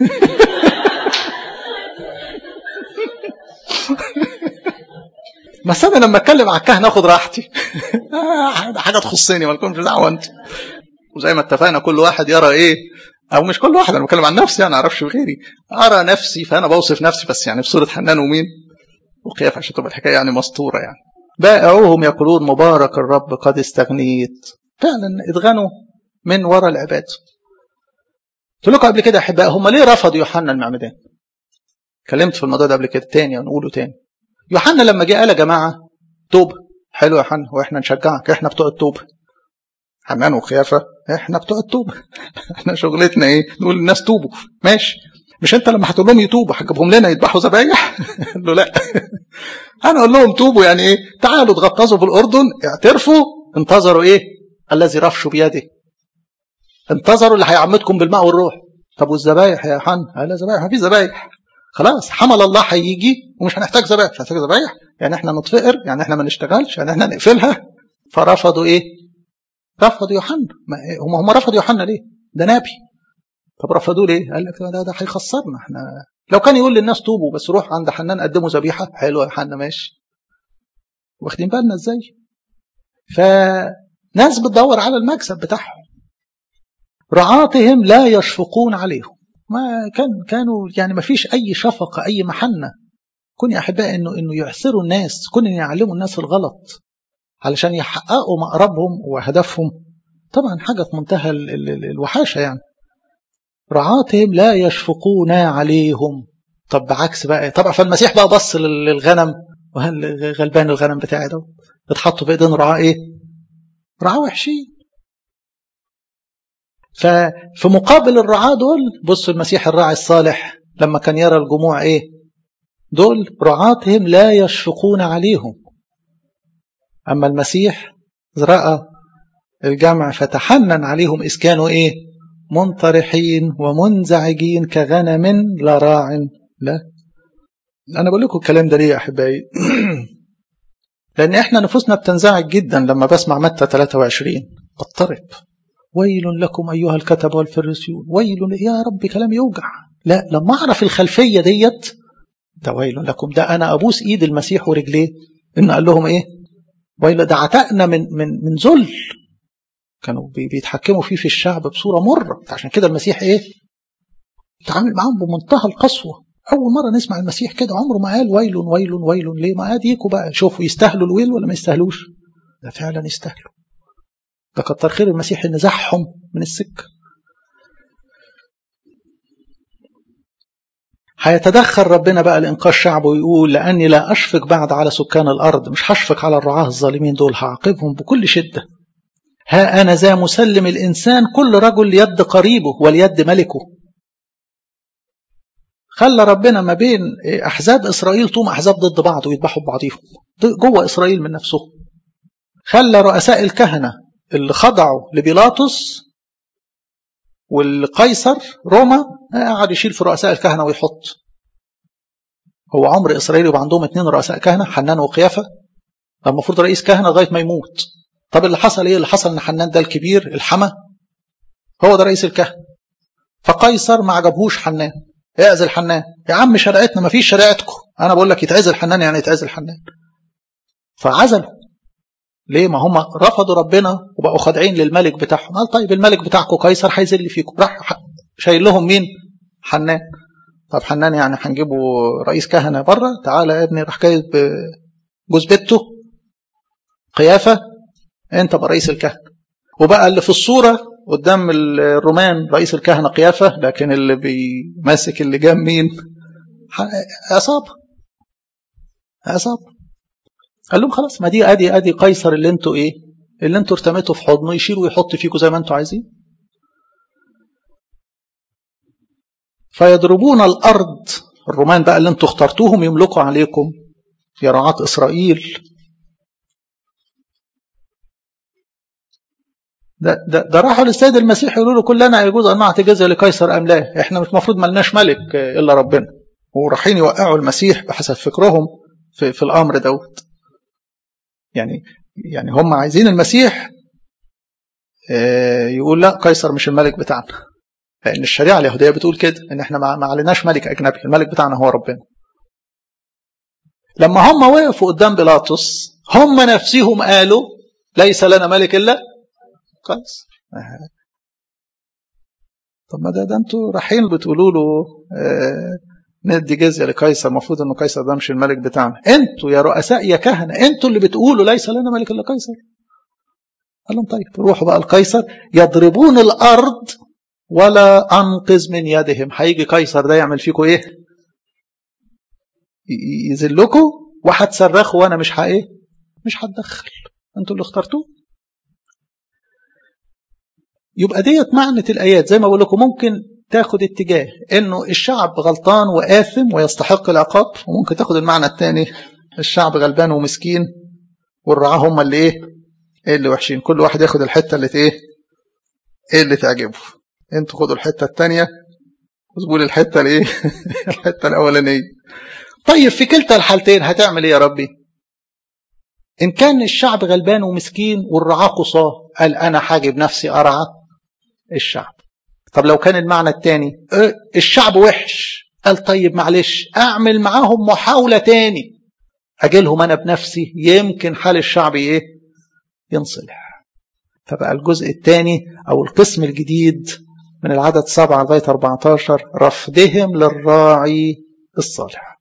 بس انا لما اتكلم على الكهنه اخد راحتي حاجه تخصني مالكمش دعوه انت وزي ما اتفقنا كل واحد يرى ايه او مش كل واحد انا بتكلم عن نفسي انا اعرفش غيري ارى نفسي فانا بوصف نفسي بس يعني بصوره حنان ومين وقياف عشان تبقى الحكايه يعني مسطوره يعني بائعوهم يقولون مبارك الرب قد استغنيت فعلا اتغنوا من وراء العباد قلت لكم قبل كده احباء هم ليه رفضوا يوحنا المعمدان اتكلمت في الموضوع ده قبل كده تاني ونقوله تاني يوحنا لما جه قال يا جماعه توبه حلو يا يوحنا واحنا نشجعك احنا بتوع التوبه حنان وخيافه احنا بتوع التوبه احنا شغلتنا ايه نقول للناس توبوا ماشي مش انت لما هتقول لهم يتوبوا هتجيبهم لنا يذبحوا ذبايح قال له لا انا اقول لهم توبوا يعني ايه تعالوا اتغطسوا في الاردن اعترفوا انتظروا ايه الذي رفشوا بيده انتظروا اللي هيعمدكم بالماء والروح طب والذبايح يا حن قال ذبايح ما فيش ذبايح خلاص حمل الله هيجي ومش هنحتاج ذبايح مش هنحتاج ذبايح يعني احنا نتفقر يعني احنا ما نشتغلش يعني احنا نقفلها فرفضوا ايه رفضوا يوحنا هم هم رفضوا يوحنا ليه ده نبي طب رفضوه ليه قال لك ده ده هيخسرنا احنا لو كان يقول للناس توبوا بس روح عند حنان قدموا ذبيحه حلوه يا حنا ماشي واخدين بالنا ازاي فناس بتدور على المكسب بتاعهم رعاتهم لا يشفقون عليهم ما كان كانوا يعني ما فيش اي شفقه اي محنه كن يا احبائي انه انه يعسروا الناس كن يعلموا الناس الغلط علشان يحققوا مقربهم وهدفهم طبعا حاجه في منتهى الوحاشه يعني رعاتهم لا يشفقون عليهم طب بعكس بقى طبعا فالمسيح بقى بص للغنم وهل غلبان الغنم بتاعي ده اتحطوا في ايدين رعاه ايه رعاه وحشين ففي مقابل الرعاة دول بصوا المسيح الراعي الصالح لما كان يرى الجموع ايه دول رعاتهم لا يشفقون عليهم أما المسيح رأى الجمع فتحنن عليهم إذ كانوا إيه منطرحين ومنزعجين كغنم لا راع لا أنا بقول لكم الكلام ده ليه يا أحبائي لأن إحنا نفوسنا بتنزعج جدا لما بسمع متى 23 بضطرب ويل لكم أيها الكتب والفريسيون ويل يا رب كلام يوجع لا لما أعرف الخلفية ديت ده ويل لكم ده أنا أبوس إيد المسيح ورجليه إن قال لهم إيه ويل ده عتقنا من من من ذل كانوا بيتحكموا فيه في الشعب بصورة مرة عشان كده المسيح إيه تعامل معاهم بمنتهى القسوة أول مرة نسمع المسيح كده عمره ما قال ويل ويل ويل ليه ما أديكوا بقى شوفوا يستاهلوا الويل ولا ما يستاهلوش ده فعلا يستاهلوا ده كتر خير المسيح ان زحهم من السكه هيتدخل ربنا بقى لإنقاذ شعبه ويقول لأني لا أشفق بعد على سكان الأرض مش هشفق على الرعاة الظالمين دول هعاقبهم بكل شدة ها أنا ذا مسلم الإنسان كل رجل يد قريبه وليد ملكه خلى ربنا ما بين أحزاب إسرائيل طوم أحزاب ضد بعض ويذبحوا ببعضيهم جوه إسرائيل من نفسهم خلى رؤساء الكهنة اللي خضعوا لبيلاطس والقيصر روما قعد يشيل في رؤساء الكهنه ويحط هو عمر اسرائيل يبقى عندهم اثنين رؤساء كهنه حنان وقيافه المفروض رئيس كهنه لغايه ما يموت طب اللي حصل ايه اللي حصل ان حنان ده الكبير الحما هو ده رئيس الكهنه فقيصر ما عجبهوش حنان اعزل حنان يا عم شريعتنا ما فيش شريعتكم انا بقول لك يتعزل حنان يعني يتعزل حنان فعزلوا ليه ما هم رفضوا ربنا وبقوا خاضعين للملك بتاعهم قال طيب الملك بتاعكم قيصر هيذل فيكم راح شايل لهم مين حنان طب حنان يعني هنجيبه رئيس كهنة بره تعالى يا ابني راح جايب جوز بيته قيافة انت بقى رئيس الكهنة وبقى اللي في الصورة قدام الرومان رئيس الكهنة قيافة لكن اللي بيماسك اللجام مين عصابة عصابة قال لهم خلاص ما دي ادي ادي قيصر اللي انتوا ايه اللي انتوا ارتميتوا في حضنه يشيل ويحط فيكم زي ما انتوا عايزين فيضربون الارض الرومان بقى اللي انتوا اخترتوهم يملكوا عليكم يا رعاة اسرائيل ده, ده, ده راحوا للسيد المسيح يقولوا له كلنا يجوز ان نعطي جزيه لقيصر ام لا احنا مش المفروض ملناش ملك الا ربنا ورايحين يوقعوا المسيح بحسب فكرهم في, في الامر دوت يعني يعني هم عايزين المسيح يقول لا قيصر مش الملك بتاعنا لان الشريعه اليهوديه بتقول كده ان احنا ما عليناش ملك اجنبي الملك بتاعنا هو ربنا لما هم وقفوا قدام بيلاطس هم نفسهم قالوا ليس لنا ملك الا قيصر طب ما ده ده انتوا رايحين بتقولوا له آه ندي جزيه لقيصر المفروض انه قيصر ده مش الملك بتاعنا انتوا يا رؤساء يا كهنه انتوا اللي بتقولوا ليس لنا ملك الا قيصر قال لهم طيب روحوا بقى لقيصر يضربون الارض ولا انقذ من يدهم هيجي قيصر ده يعمل فيكم ايه يذلكم وهتصرخوا وانا مش ايه مش هتدخل انتوا اللي اخترتوه يبقى ديت معنى الايات زي ما بقول لكم ممكن تاخد اتجاه انه الشعب غلطان واثم ويستحق العقاب وممكن تاخد المعنى الثاني الشعب غلبان ومسكين والرعاه هم اللي ايه ايه اللي وحشين كل واحد ياخد الحته اللي ايه ايه اللي تعجبه انتوا خدوا الحته الثانيه وزبوا لي الحته الايه الحته الاولانيه طيب في كلتا الحالتين هتعمل ايه يا ربي ان كان الشعب غلبان ومسكين والرعاه قصاه قال انا حاجب نفسي ارعى الشعب طب لو كان المعنى الثاني الشعب وحش قال طيب معلش اعمل معاهم محاولة تاني اجيلهم انا بنفسي يمكن حال الشعب ايه ينصلح فبقى الجزء الثاني او القسم الجديد من العدد 7 لغاية 14 رفضهم للراعي الصالح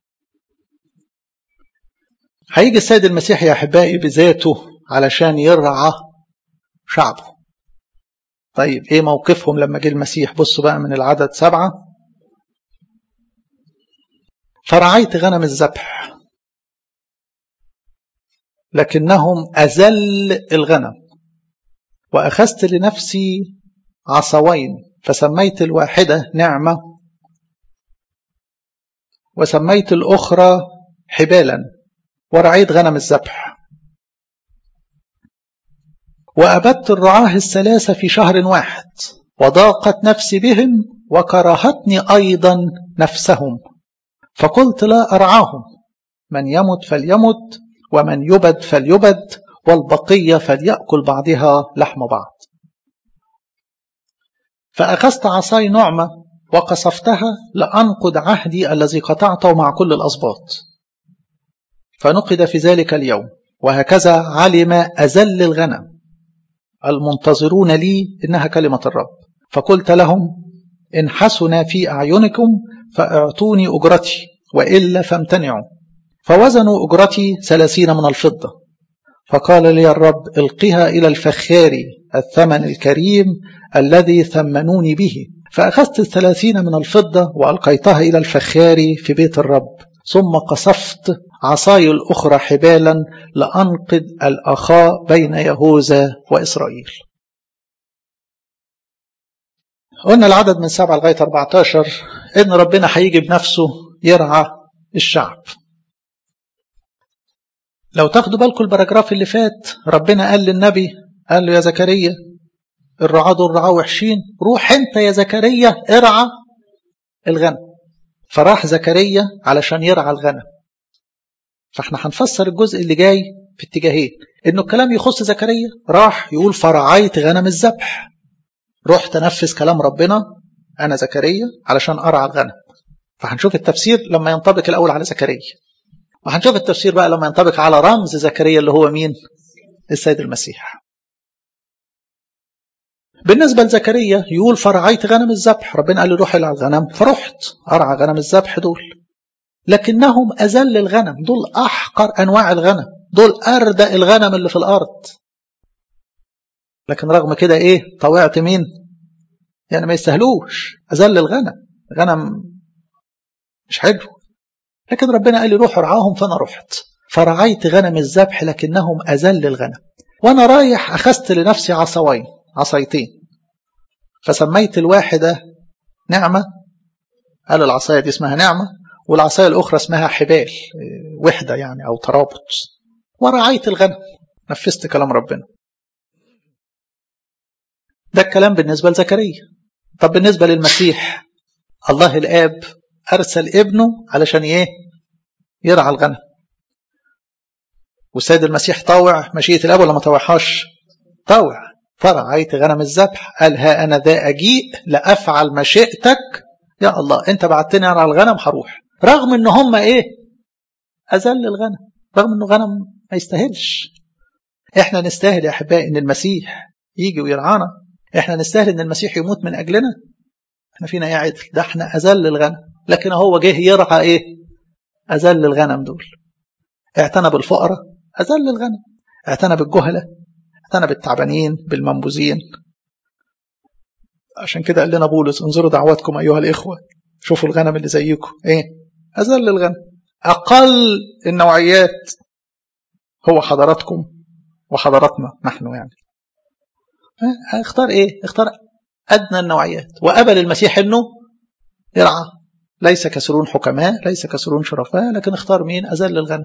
هيجي السيد المسيح يا احبائي بذاته علشان يرعى شعبه طيب ايه موقفهم لما جه المسيح بصوا بقى من العدد سبعة فرعيت غنم الذبح لكنهم أزل الغنم وأخذت لنفسي عصوين فسميت الواحدة نعمة وسميت الأخرى حبالا ورعيت غنم الذبح وأبدت الرعاه الثلاثة في شهر واحد وضاقت نفسي بهم وكرهتني أيضا نفسهم فقلت لا أرعاهم من يمت فليمت ومن يبد فليبد والبقية فليأكل بعضها لحم بعض فأخذت عصاي نعمة وقصفتها لأنقض عهدي الذي قطعته مع كل الأسباط فنقد في ذلك اليوم وهكذا علم أزل الغنم المنتظرون لي إنها كلمة الرب فقلت لهم إن حسن في أعينكم فاعطوني أجرتي وإلا فامتنعوا فوزنوا أجرتي ثلاثين من الفضة فقال لي الرب القها إلى الفخار الثمن الكريم الذي ثمنوني به فأخذت الثلاثين من الفضة وألقيتها إلى الفخار في بيت الرب ثم قصفت عصاي الأخرى حبالا لأنقذ الأخاء بين يهوذا وإسرائيل قلنا العدد من 7 لغاية 14 إن ربنا هيجي بنفسه يرعى الشعب لو تاخدوا بالكم البراجراف اللي فات ربنا قال للنبي قال له يا زكريا الرعاة دول رعاة وحشين روح انت يا زكريا ارعى الغنم فراح زكريا علشان يرعى الغنم فاحنا هنفسر الجزء اللي جاي في اتجاهين انه الكلام يخص زكريا راح يقول فرعيت غنم الذبح رحت انفذ كلام ربنا انا زكريا علشان ارعى الغنم فهنشوف التفسير لما ينطبق الاول على زكريا وهنشوف التفسير بقى لما ينطبق على رمز زكريا اللي هو مين السيد المسيح بالنسبة لزكريا يقول فرعيت غنم الذبح ربنا قال له روح إلى الغنم فرحت أرعى غنم الذبح دول لكنهم أزل الغنم دول أحقر أنواع الغنم دول أردأ الغنم اللي في الأرض لكن رغم كده إيه طوعت مين يعني ما يستهلوش أزل الغنم غنم مش حلو لكن ربنا قال لي روح ارعاهم فأنا رحت فرعيت غنم الذبح لكنهم أذل الغنم وأنا رايح أخذت لنفسي عصوين عصايتين فسميت الواحدة نعمة قال العصاية دي اسمها نعمة والعصاية الأخرى اسمها حبال وحدة يعني أو ترابط ورعيت الغنم نفذت كلام ربنا ده الكلام بالنسبة لزكريا طب بالنسبة للمسيح الله الآب أرسل ابنه علشان إيه يرعى الغنم والسيد المسيح طاوع مشيئة الآب ولا ما طاوعهاش طاوع فرعيت غنم الذبح قال ها أنا ذا أجيء لأفعل مشيئتك يا الله أنت بعتني أنا على الغنم هروح رغم إن هم إيه أذل الغنم رغم إنه غنم ما يستاهلش إحنا نستاهل يا أحبائي إن المسيح يجي ويرعانا إحنا نستاهل إن المسيح يموت من أجلنا إحنا فينا إيه عدل ده إحنا أذل الغنم لكن هو جه يرعى إيه أذل الغنم دول اعتنى بالفقراء أذل الغنم اعتنى بالجهلة اعتنى بالتعبانين بالمنبوذين عشان كده قال لنا بولس انظروا دعواتكم أيها الإخوة شوفوا الغنم اللي زيكم إيه أذل الغنم أقل النوعيات هو حضراتكم وحضراتنا نحن يعني اختار إيه اختار أدنى النوعيات وقبل المسيح أنه يرعى ليس كسرون حكماء ليس كسرون شرفاء لكن اختار مين أذل الغنم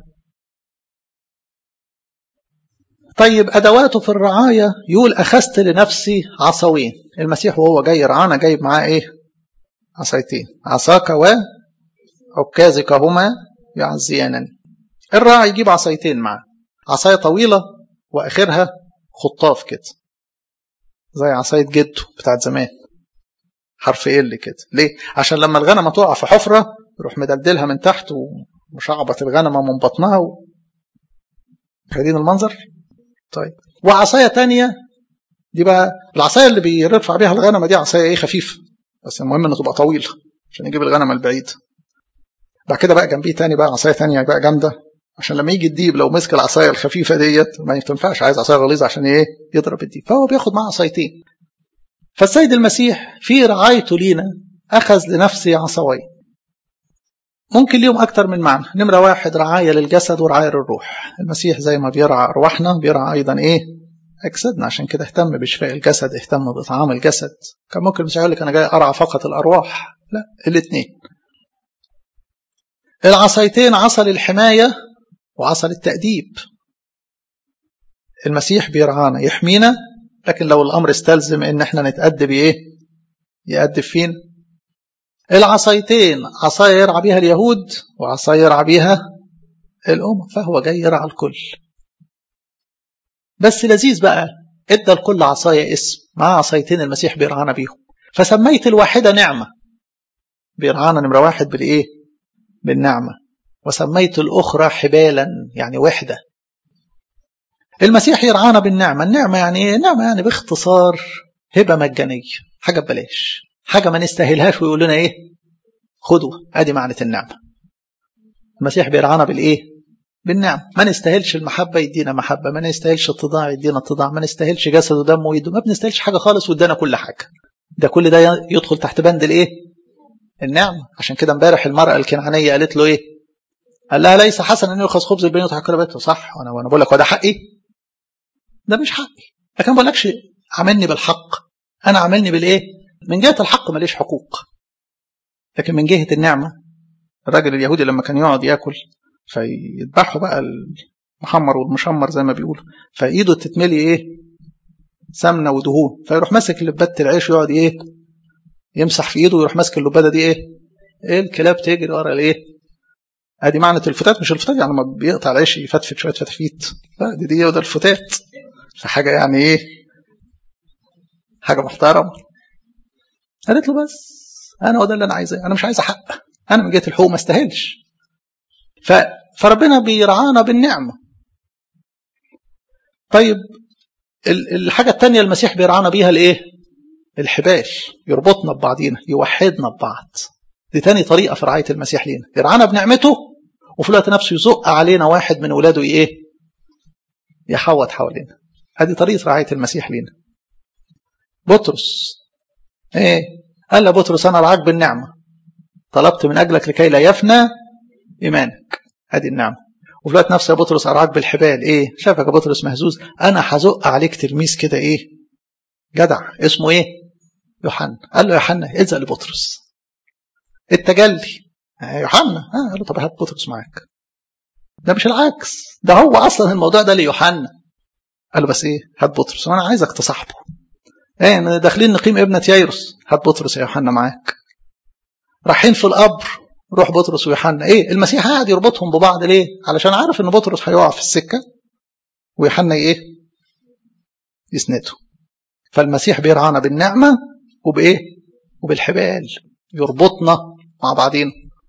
طيب أدواته في الرعاية يقول أخذت لنفسي عصوين المسيح وهو جاي رعانا جايب معاه إيه عصايتين عصاك وعكازك هما يعزيانني الراعي يجيب عصايتين معاه عصاية طويلة وآخرها خطاف كده زي عصاية جده بتاعت زمان حرف ال كده ليه عشان لما الغنمة تقع في حفرة يروح مدلدلها من تحت ومشعبط الغنمة من بطنها و... فاهمين المنظر طيب وعصايه تانية دي بقى العصايه اللي بيرفع بيها الغنمه دي عصايه ايه خفيفه بس المهم انها تبقى طويله عشان يجيب الغنمه البعيد بعد كده بقى جنبيه تاني بقى عصايه تانية بقى جامده عشان لما يجي الديب لو مسك العصايه الخفيفه ديت ما تنفعش عايز عصايه غليظه عشان ايه يضرب الديب فهو بياخد معاه عصايتين فالسيد المسيح في رعايته لينا اخذ لنفسه عصاوين ممكن ليهم أكتر من معنى نمرة واحد رعاية للجسد ورعاية للروح المسيح زي ما بيرعى أرواحنا بيرعى أيضا إيه أجسادنا عشان كده اهتم بشفاء الجسد اهتم بطعام الجسد كان ممكن مش يقول لك أنا جاي أرعى فقط الأرواح لا الاثنين العصايتين عصا للحماية وعصا للتأديب المسيح بيرعانا يحمينا لكن لو الأمر استلزم إن احنا نتأدب إيه يأدب فين العصايتين عصاية يرعى بها اليهود وعصاية يرعى بها الأمم فهو جاي يرعى الكل بس لذيذ بقى ادى الكل عصاية اسم مع عصايتين المسيح بيرعانا بيهم فسميت الواحدة نعمة بيرعانا نمرة واحد بالإيه بالنعمة وسميت الأخرى حبالا يعني وحدة المسيح يرعانا بالنعمة النعمة يعني إيه نعمة يعني باختصار هبة مجانية حاجة ببلاش حاجة ما نستاهلهاش ويقول لنا ايه خدوا ادي معنى النعمة المسيح بيرعانا بالايه بالنعم ما نستاهلش المحبة يدينا محبة ما نستاهلش التضاع يدينا التضاع ما نستاهلش جسد ودم ويده ما بنستاهلش حاجة خالص وادانا كل حاجة ده كل ده يدخل تحت بند الايه النعمة عشان كده امبارح المرأة الكنعانية قالت له ايه قال لها ليس حسنا ان يؤخذ خبز البنين وتحكي بيته صح وانا وانا بقول لك هو ده حقي ده مش حقي لكن ما بقولكش عاملني بالحق انا عاملني بالايه من جهة الحق ماليش حقوق لكن من جهة النعمة الراجل اليهودي لما كان يقعد ياكل فيذبحوا بقى المحمر والمشمر زي ما بيقولوا فايده تتملي ايه سمنه ودهون فيروح ماسك لبات العيش ويقعد ايه يمسح في ايده ويروح ماسك اللباده دي ايه ايه الكلاب تجري ورا الايه ادي معنى الفتات مش الفتات يعني لما بيقطع العيش يفتفت شويه فتافيت لا دي دي وده الفتات فحاجه يعني ايه حاجه محترمه قالت له بس انا هو ده اللي انا عايزاه انا مش عايز حق انا من جهه الحقوق ما استاهلش ف... فربنا بيرعانا بالنعمه طيب الحاجه الثانيه المسيح بيرعانا بيها الايه الحبال يربطنا ببعضينا يوحدنا ببعض دي تاني طريقه في رعايه المسيح لينا يرعانا بنعمته وفي الوقت نفسه يزق علينا واحد من اولاده ايه يحوط حوالينا هذه طريقه رعايه المسيح لينا بطرس ايه قال لبطرس انا رعاك بالنعمه طلبت من اجلك لكي لا يفنى ايمانك هذه النعمه وفي الوقت نفسه يا بطرس أرعاك بالحبال إيه شافك يا بطرس مهزوز أنا هزق عليك تلميذ كده إيه جدع اسمه إيه يوحنا قال له يوحنا الزق لبطرس التجلي يوحنا آه قال له طب هات بطرس معاك ده مش العكس ده هو اصلا الموضوع ده ليوحنا قال له بس ايه هات بطرس وانا عايزك تصاحبه ايه داخلين نقيم ابنة يايروس هات بطرس يا يوحنا معاك رايحين في القبر روح بطرس ويوحنا ايه المسيح قاعد يربطهم ببعض ليه علشان عارف ان بطرس هيقع في السكه ويوحنا ايه يسنده فالمسيح بيرعانا بالنعمه وبايه وبالحبال يربطنا مع بعضين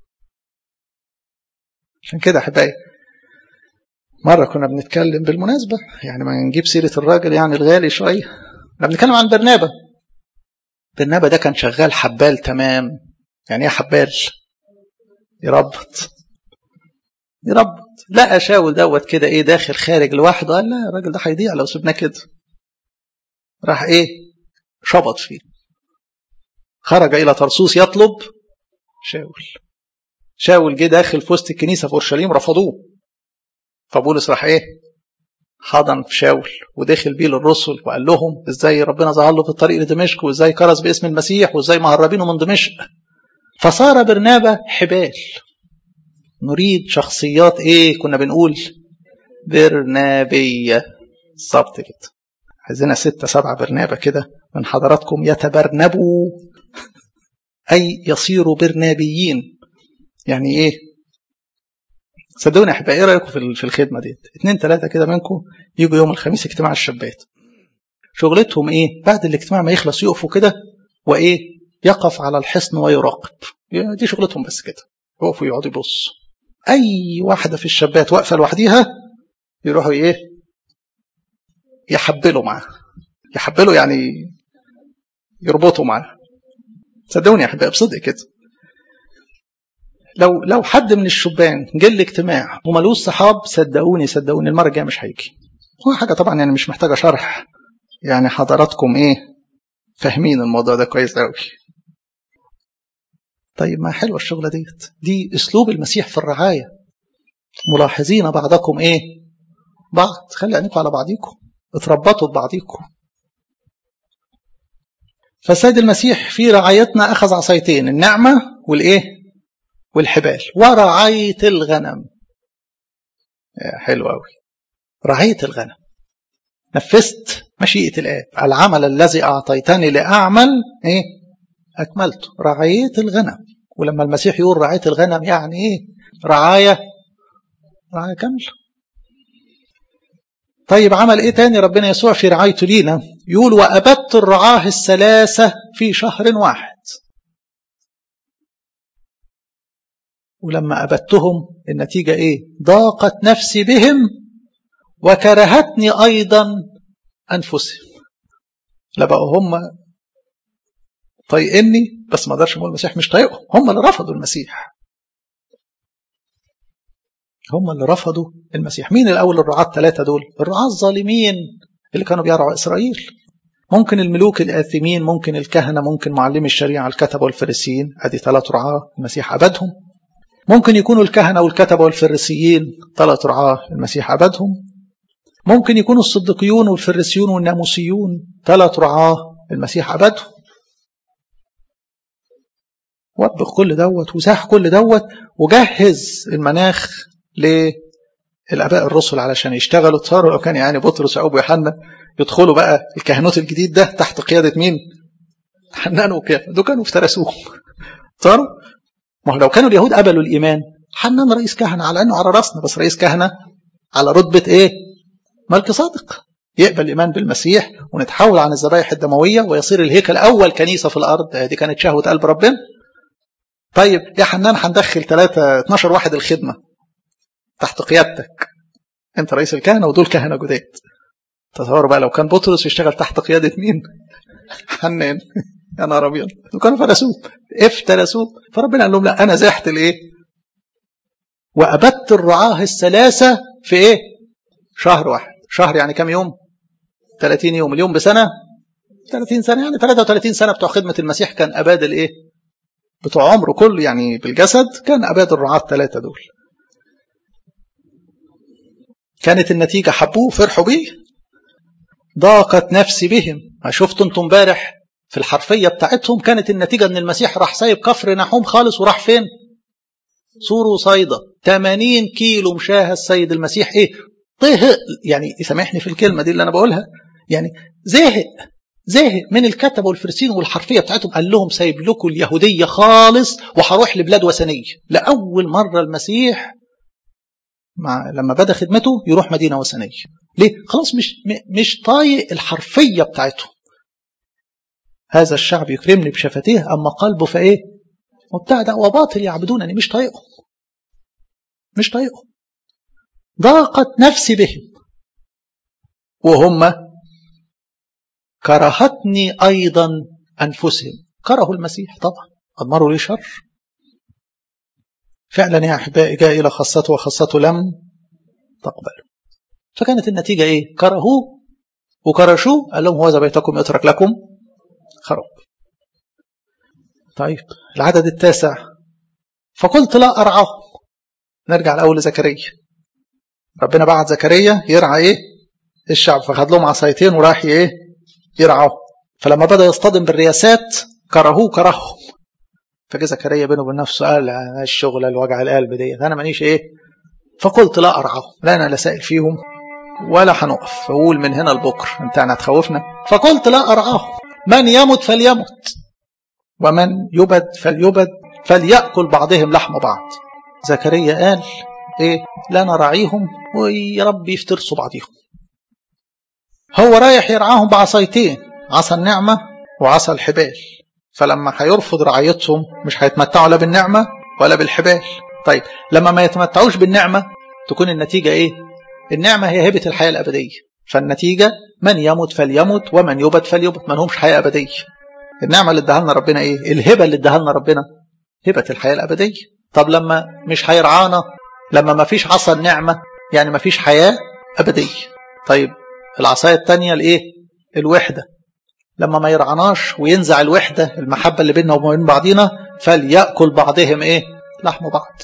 عشان كده احبائي مرة كنا بنتكلم بالمناسبة يعني ما نجيب سيرة الراجل يعني الغالي شوية كنا بنتكلم عن برنابة برنابة ده كان شغال حبال تمام يعني ايه حبال يربط يربط لقى شاول دوت كده ايه داخل خارج لوحده قال لا الراجل ده هيضيع لو سيبناه كده راح ايه شبط فيه خرج الى طرسوس يطلب شاول شاول جه داخل في وسط الكنيسه في اورشليم رفضوه فبولس راح ايه حضن في شاول ودخل بيه للرسل وقال لهم ازاي ربنا ظهر له في الطريق لدمشق وازاي كرز باسم المسيح وازاي مهربينه من دمشق فصار برنابا حبال نريد شخصيات ايه كنا بنقول برنابية بالظبط كده عايزينها ستة سبعة برنابة كده من حضراتكم يتبرنبوا أي يصيروا برنابيين يعني ايه صدقوني يا احبائي ايه رايكم في الخدمه ديت اتنين ثلاثه كده منكم يجوا يوم الخميس اجتماع الشابات شغلتهم ايه بعد الاجتماع ما يخلص يقفوا كده وايه يقف على الحصن ويراقب دي شغلتهم بس كده يقفوا يقعدوا يبصوا اي واحده في الشابات واقفه لوحديها يروحوا ايه يحبلوا معاها يحبلوا يعني يربطوا معاها صدقوني يا احبائي بصدق كده لو لو حد من الشبان جه الاجتماع وملوش صحاب صدقوني صدقوني المره الجايه مش هيجي هو حاجه طبعا يعني مش محتاجه شرح يعني حضراتكم ايه فاهمين الموضوع ده كويس قوي طيب ما حلوه الشغله ديت دي اسلوب المسيح في الرعايه ملاحظين بعضكم ايه بعض خلي عينيكم على بعضيكم اتربطوا ببعضيكم فالسيد المسيح في رعايتنا اخذ عصايتين النعمه والايه والحبال ورعاية الغنم حلو قوي رعاية الغنم نفذت مشيئة الآب العمل الذي أعطيتني لأعمل إيه أكملته رعاية الغنم ولما المسيح يقول رعاية الغنم يعني إيه رعاية رعاية كاملة طيب عمل إيه تاني ربنا يسوع في رعايته لينا يقول وأبدت الرعاه الثلاثة في شهر واحد ولما أبدتهم النتيجة إيه ضاقت نفسي بهم وكرهتني أيضا أنفسهم لا بقوا هم طايقني بس ما اقدرش اقول المسيح مش طايقهم هم اللي رفضوا المسيح هم اللي رفضوا المسيح مين الاول الرعاة الثلاثه دول الرعاة الظالمين اللي كانوا بيرعوا اسرائيل ممكن الملوك الآثمين ممكن الكهنة ممكن معلمي الشريعة الكتبة والفريسيين ادي ثلاث رعاة المسيح أبدهم ممكن يكونوا الكهنة والكتبة والفريسيين ثلاث رعاة المسيح أبدهم ممكن يكونوا الصديقيون والفريسيون والناموسيون ثلاث رعاة المسيح أبدهم وبخ كل دوت وزاح كل دوت وجهز المناخ للآباء الرسل علشان يشتغلوا صاروا لو كان يعني بطرس وأبو يوحنا يدخلوا بقى الكهنوت الجديد ده تحت قيادة مين؟ حنان وكيف دول كانوا افترسوهم صاروا ما هو لو كانوا اليهود قبلوا الإيمان حنان رئيس كهنة على أنه على رأسنا بس رئيس كهنة على رتبة إيه؟ ملك صادق يقبل الإيمان بالمسيح ونتحول عن الذبائح الدموية ويصير الهيكل أول كنيسة في الأرض دي كانت شهوة قلب ربنا طيب يا حنان هندخل 3 12 واحد الخدمة تحت قيادتك أنت رئيس الكهنة ودول كهنة جداد تصور بقى لو كان بطرس يشتغل تحت قيادة مين؟ حنان يا نهار ابيض كانوا فرسوه افترسوه فربنا قال لهم لا انا زحت الايه؟ وابدت الرعاه الثلاثه في ايه؟ شهر واحد شهر يعني كم يوم؟ 30 يوم اليوم بسنه 30 سنه يعني 33 سنه بتوع خدمه المسيح كان اباد الايه؟ بتوع عمره كله يعني بالجسد كان اباد الرعاه الثلاثه دول كانت النتيجة حبوه فرحوا بيه ضاقت نفسي بهم ما شفتوا انتم امبارح في الحرفية بتاعتهم كانت النتيجة ان المسيح راح سايب كفر نحوم خالص وراح فين سور وصيدا 80 كيلو مشاها السيد المسيح ايه طهق يعني يسامحني في الكلمة دي اللي انا بقولها يعني زهق زهق من الكتبة والفرسين والحرفية بتاعتهم قال لهم سايب لكم اليهودية خالص وهروح لبلاد وثنية لأول مرة المسيح مع لما بدا خدمته يروح مدينة وثنية ليه؟ خلاص مش مش طايق الحرفية بتاعتهم هذا الشعب يكرمني بشفتيه أما قلبه فإيه مبتعد وباطل يعبدونني مش طايقهم مش طايقهم ضاقت نفسي بهم وهم كرهتني أيضا أنفسهم كرهوا المسيح طبعا أضمروا لي شر فعلا يا أحبائي جاء إلى خاصته وخاصته لم تقبله فكانت النتيجة إيه كرهوه وكرشوه قال لهم هو بيتكم يترك لكم خراب طيب العدد التاسع فقلت لا أرعاه نرجع الأول لزكريا ربنا بعت زكريا يرعى إيه الشعب فخد لهم عصايتين وراح إيه يرعاه فلما بدأ يصطدم بالرياسات كرهوه كرههم فجاء زكريا بينه وبين نفسه قال الشغل الوجع القلب ديت انا مانيش ايه فقلت لا ارعاه لا انا لا سائل فيهم ولا هنقف اقول من هنا لبكره انت انا هتخوفنا فقلت لا ارعاه من يمت فليمت ومن يبد فليبد فليأكل بعضهم لحم بعض زكريا قال ايه لا نراعيهم ويا رب يفترسوا بعضهم هو رايح يرعاهم بعصايتين عصا النعمة وعصا الحبال فلما هيرفض رعايتهم مش هيتمتعوا لا بالنعمة ولا بالحبال طيب لما ما يتمتعوش بالنعمة تكون النتيجة ايه النعمة هي هبة الحياة الأبدية فالنتيجة من يمت فليمت ومن يبت فليبت ما لهمش حياة أبدية النعمة اللي اداها لنا ربنا ايه الهبة اللي اداها لنا ربنا هبة الحياة الأبدية طب لما مش هيرعانا لما ما فيش عصا النعمة يعني ما فيش حياة أبدية طيب العصاية الثانية الايه الوحدة لما ما يرعناش وينزع الوحدة المحبة اللي بيننا وبين بعضينا فليأكل بعضهم ايه لحم بعض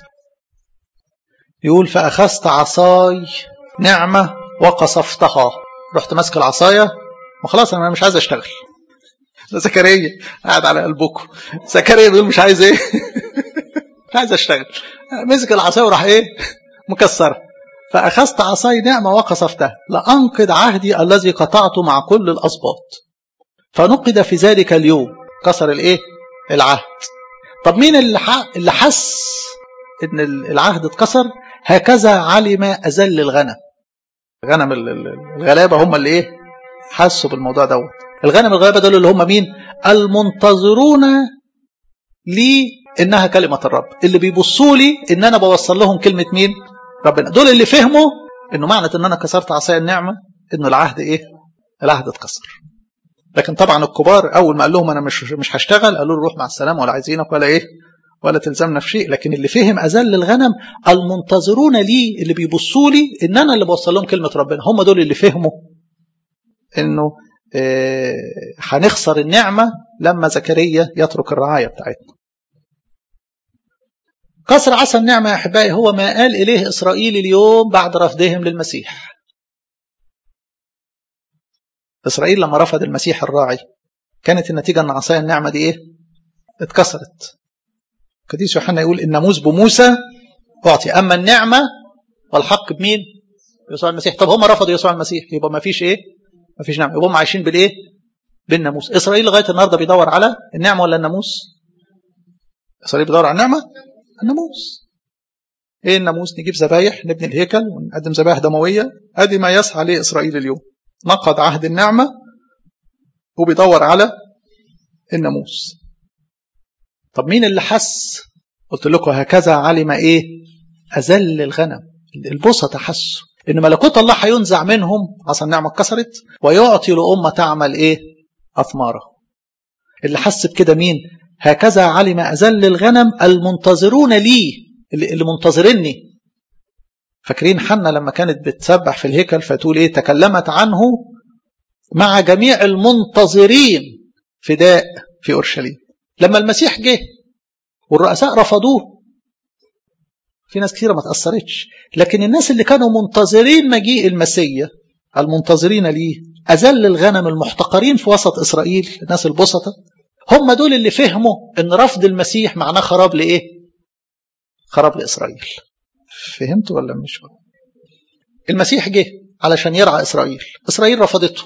يقول فأخذت عصاي نعمة وقصفتها رحت ماسك العصاية وخلاص انا مش عايز اشتغل ده زكريا قاعد على قلبكم زكريا بيقول مش عايز ايه مش عايز اشتغل مسك العصاية وراح ايه مكسرها فأخذت عصاي نعمة وقصفتها لأنقض عهدي الذي قطعته مع كل الأسباط فنقد في ذلك اليوم كسر الايه العهد طب مين اللي اللي حس ان العهد اتكسر هكذا علم أذل الغنم غنم الغلابة هم اللي ايه حسوا بالموضوع دوت الغنم الغلابة دول اللي هم مين المنتظرون لي انها كلمة الرب اللي بيبصوا لي ان انا بوصل لهم كلمة مين ربنا دول اللي فهموا انه معنى ان انا كسرت عصايا النعمة انه العهد ايه العهد اتكسر لكن طبعا الكبار اول ما قال لهم انا مش مش هشتغل قالوا له روح مع السلامه ولا عايزينك ولا ايه ولا تلزمنا في شيء لكن اللي فهم اذل الغنم المنتظرون لي اللي بيبصوا لي ان انا اللي بوصل لهم كلمه ربنا هم دول اللي فهموا انه هنخسر آه النعمه لما زكريا يترك الرعايه بتاعتنا كسر عصا النعمه يا احبائي هو ما قال اليه اسرائيل اليوم بعد رفضهم للمسيح إسرائيل لما رفض المسيح الراعي كانت النتيجة أن عصايا النعمة دي إيه؟ اتكسرت قديس يوحنا يقول الناموس بموسى أعطي أما النعمة والحق بمين؟ يسوع المسيح طب هم رفضوا يسوع المسيح يبقى ما فيش إيه؟ ما فيش نعمة يبقى هم عايشين بالإيه؟ بالناموس إسرائيل لغاية النهاردة بيدور على النعمة ولا الناموس؟ إسرائيل بيدور على النعمة؟ الناموس إيه الناموس؟ نجيب ذبايح نبني الهيكل ونقدم ذبايح دموية أدي ما يسعى عليه إسرائيل اليوم نقض عهد النعمة وبيدور على الناموس طب مين اللي حس قلت لكم هكذا علم ايه أذل الغنم البسطة حسوا ان ملكوت الله هينزع منهم عصا النعمة اتكسرت ويعطي لأمة تعمل ايه أثماره اللي حس بكده مين هكذا علم أذل الغنم المنتظرون لي اللي منتظريني فاكرين حنا لما كانت بتسبح في الهيكل فتقول ايه تكلمت عنه مع جميع المنتظرين فداء في اورشليم لما المسيح جه والرؤساء رفضوه في ناس كثيرة ما تأثرتش لكن الناس اللي كانوا منتظرين مجيء المسيا المنتظرين ليه أذل الغنم المحتقرين في وسط إسرائيل الناس البسطة هم دول اللي فهموا ان رفض المسيح معناه خراب لايه خراب لاسرائيل فهمت ولا مش فهم؟ المسيح جه علشان يرعى اسرائيل اسرائيل رفضته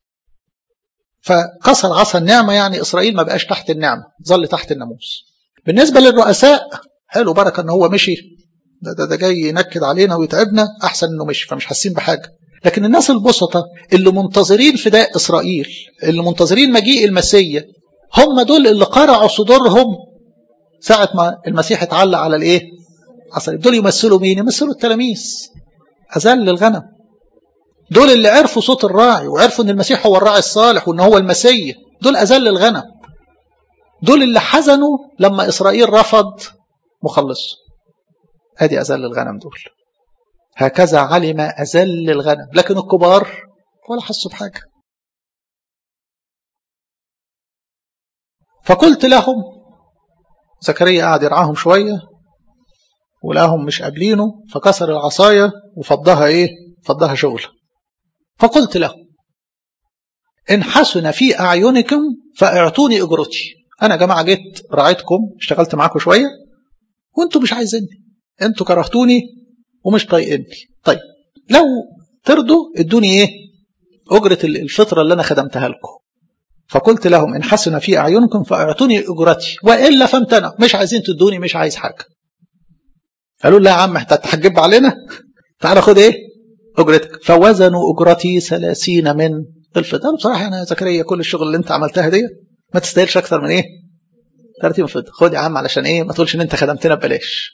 فكسر عصا النعمه يعني اسرائيل ما بقاش تحت النعمه ظل تحت الناموس بالنسبه للرؤساء حلو بركه ان هو مشي ده, ده, ده جاي ينكد علينا ويتعبنا احسن انه مشي فمش حاسين بحاجه لكن الناس البسطة اللي منتظرين فداء إسرائيل اللي منتظرين مجيء المسيا هم دول اللي قرعوا صدورهم ساعة ما المسيح اتعلق على الايه عصر دول يمثلوا مين يمثلوا التلاميذ أذل الغنم دول اللي عرفوا صوت الراعي وعرفوا ان المسيح هو الراعي الصالح وان هو المسيح دول أذل الغنم دول اللي حزنوا لما إسرائيل رفض مخلصه ادي أذل الغنم دول هكذا علم أذل الغنم لكن الكبار ولا حسوا بحاجة فقلت لهم زكريا قعد يرعاهم شوية ولقاهم مش قابلينه فكسر العصاية وفضها ايه فضها شغل فقلت لهم إن حسن في أعينكم فاعطوني أجرتي أنا يا جماعة جيت رعيتكم اشتغلت معاكم شوية وانتوا مش عايزيني انتوا كرهتوني ومش طايقني طيب لو ترضوا ادوني ايه أجرة الفطرة اللي أنا خدمتها لكم فقلت لهم إن حسن في أعينكم فاعطوني أجرتي وإلا فامتنع مش عايزين تدوني مش عايز حاجة قالوا لا يا عم انت هتحجب علينا تعالى خد ايه أجرتك فوزنوا أجرتي ثلاثين من الفضة بصراحة أنا زكريا كل الشغل اللي أنت عملتها دي ما تستاهلش أكتر من إيه 30 فضة خد يا عم علشان إيه ما تقولش إن أنت خدمتنا ببلاش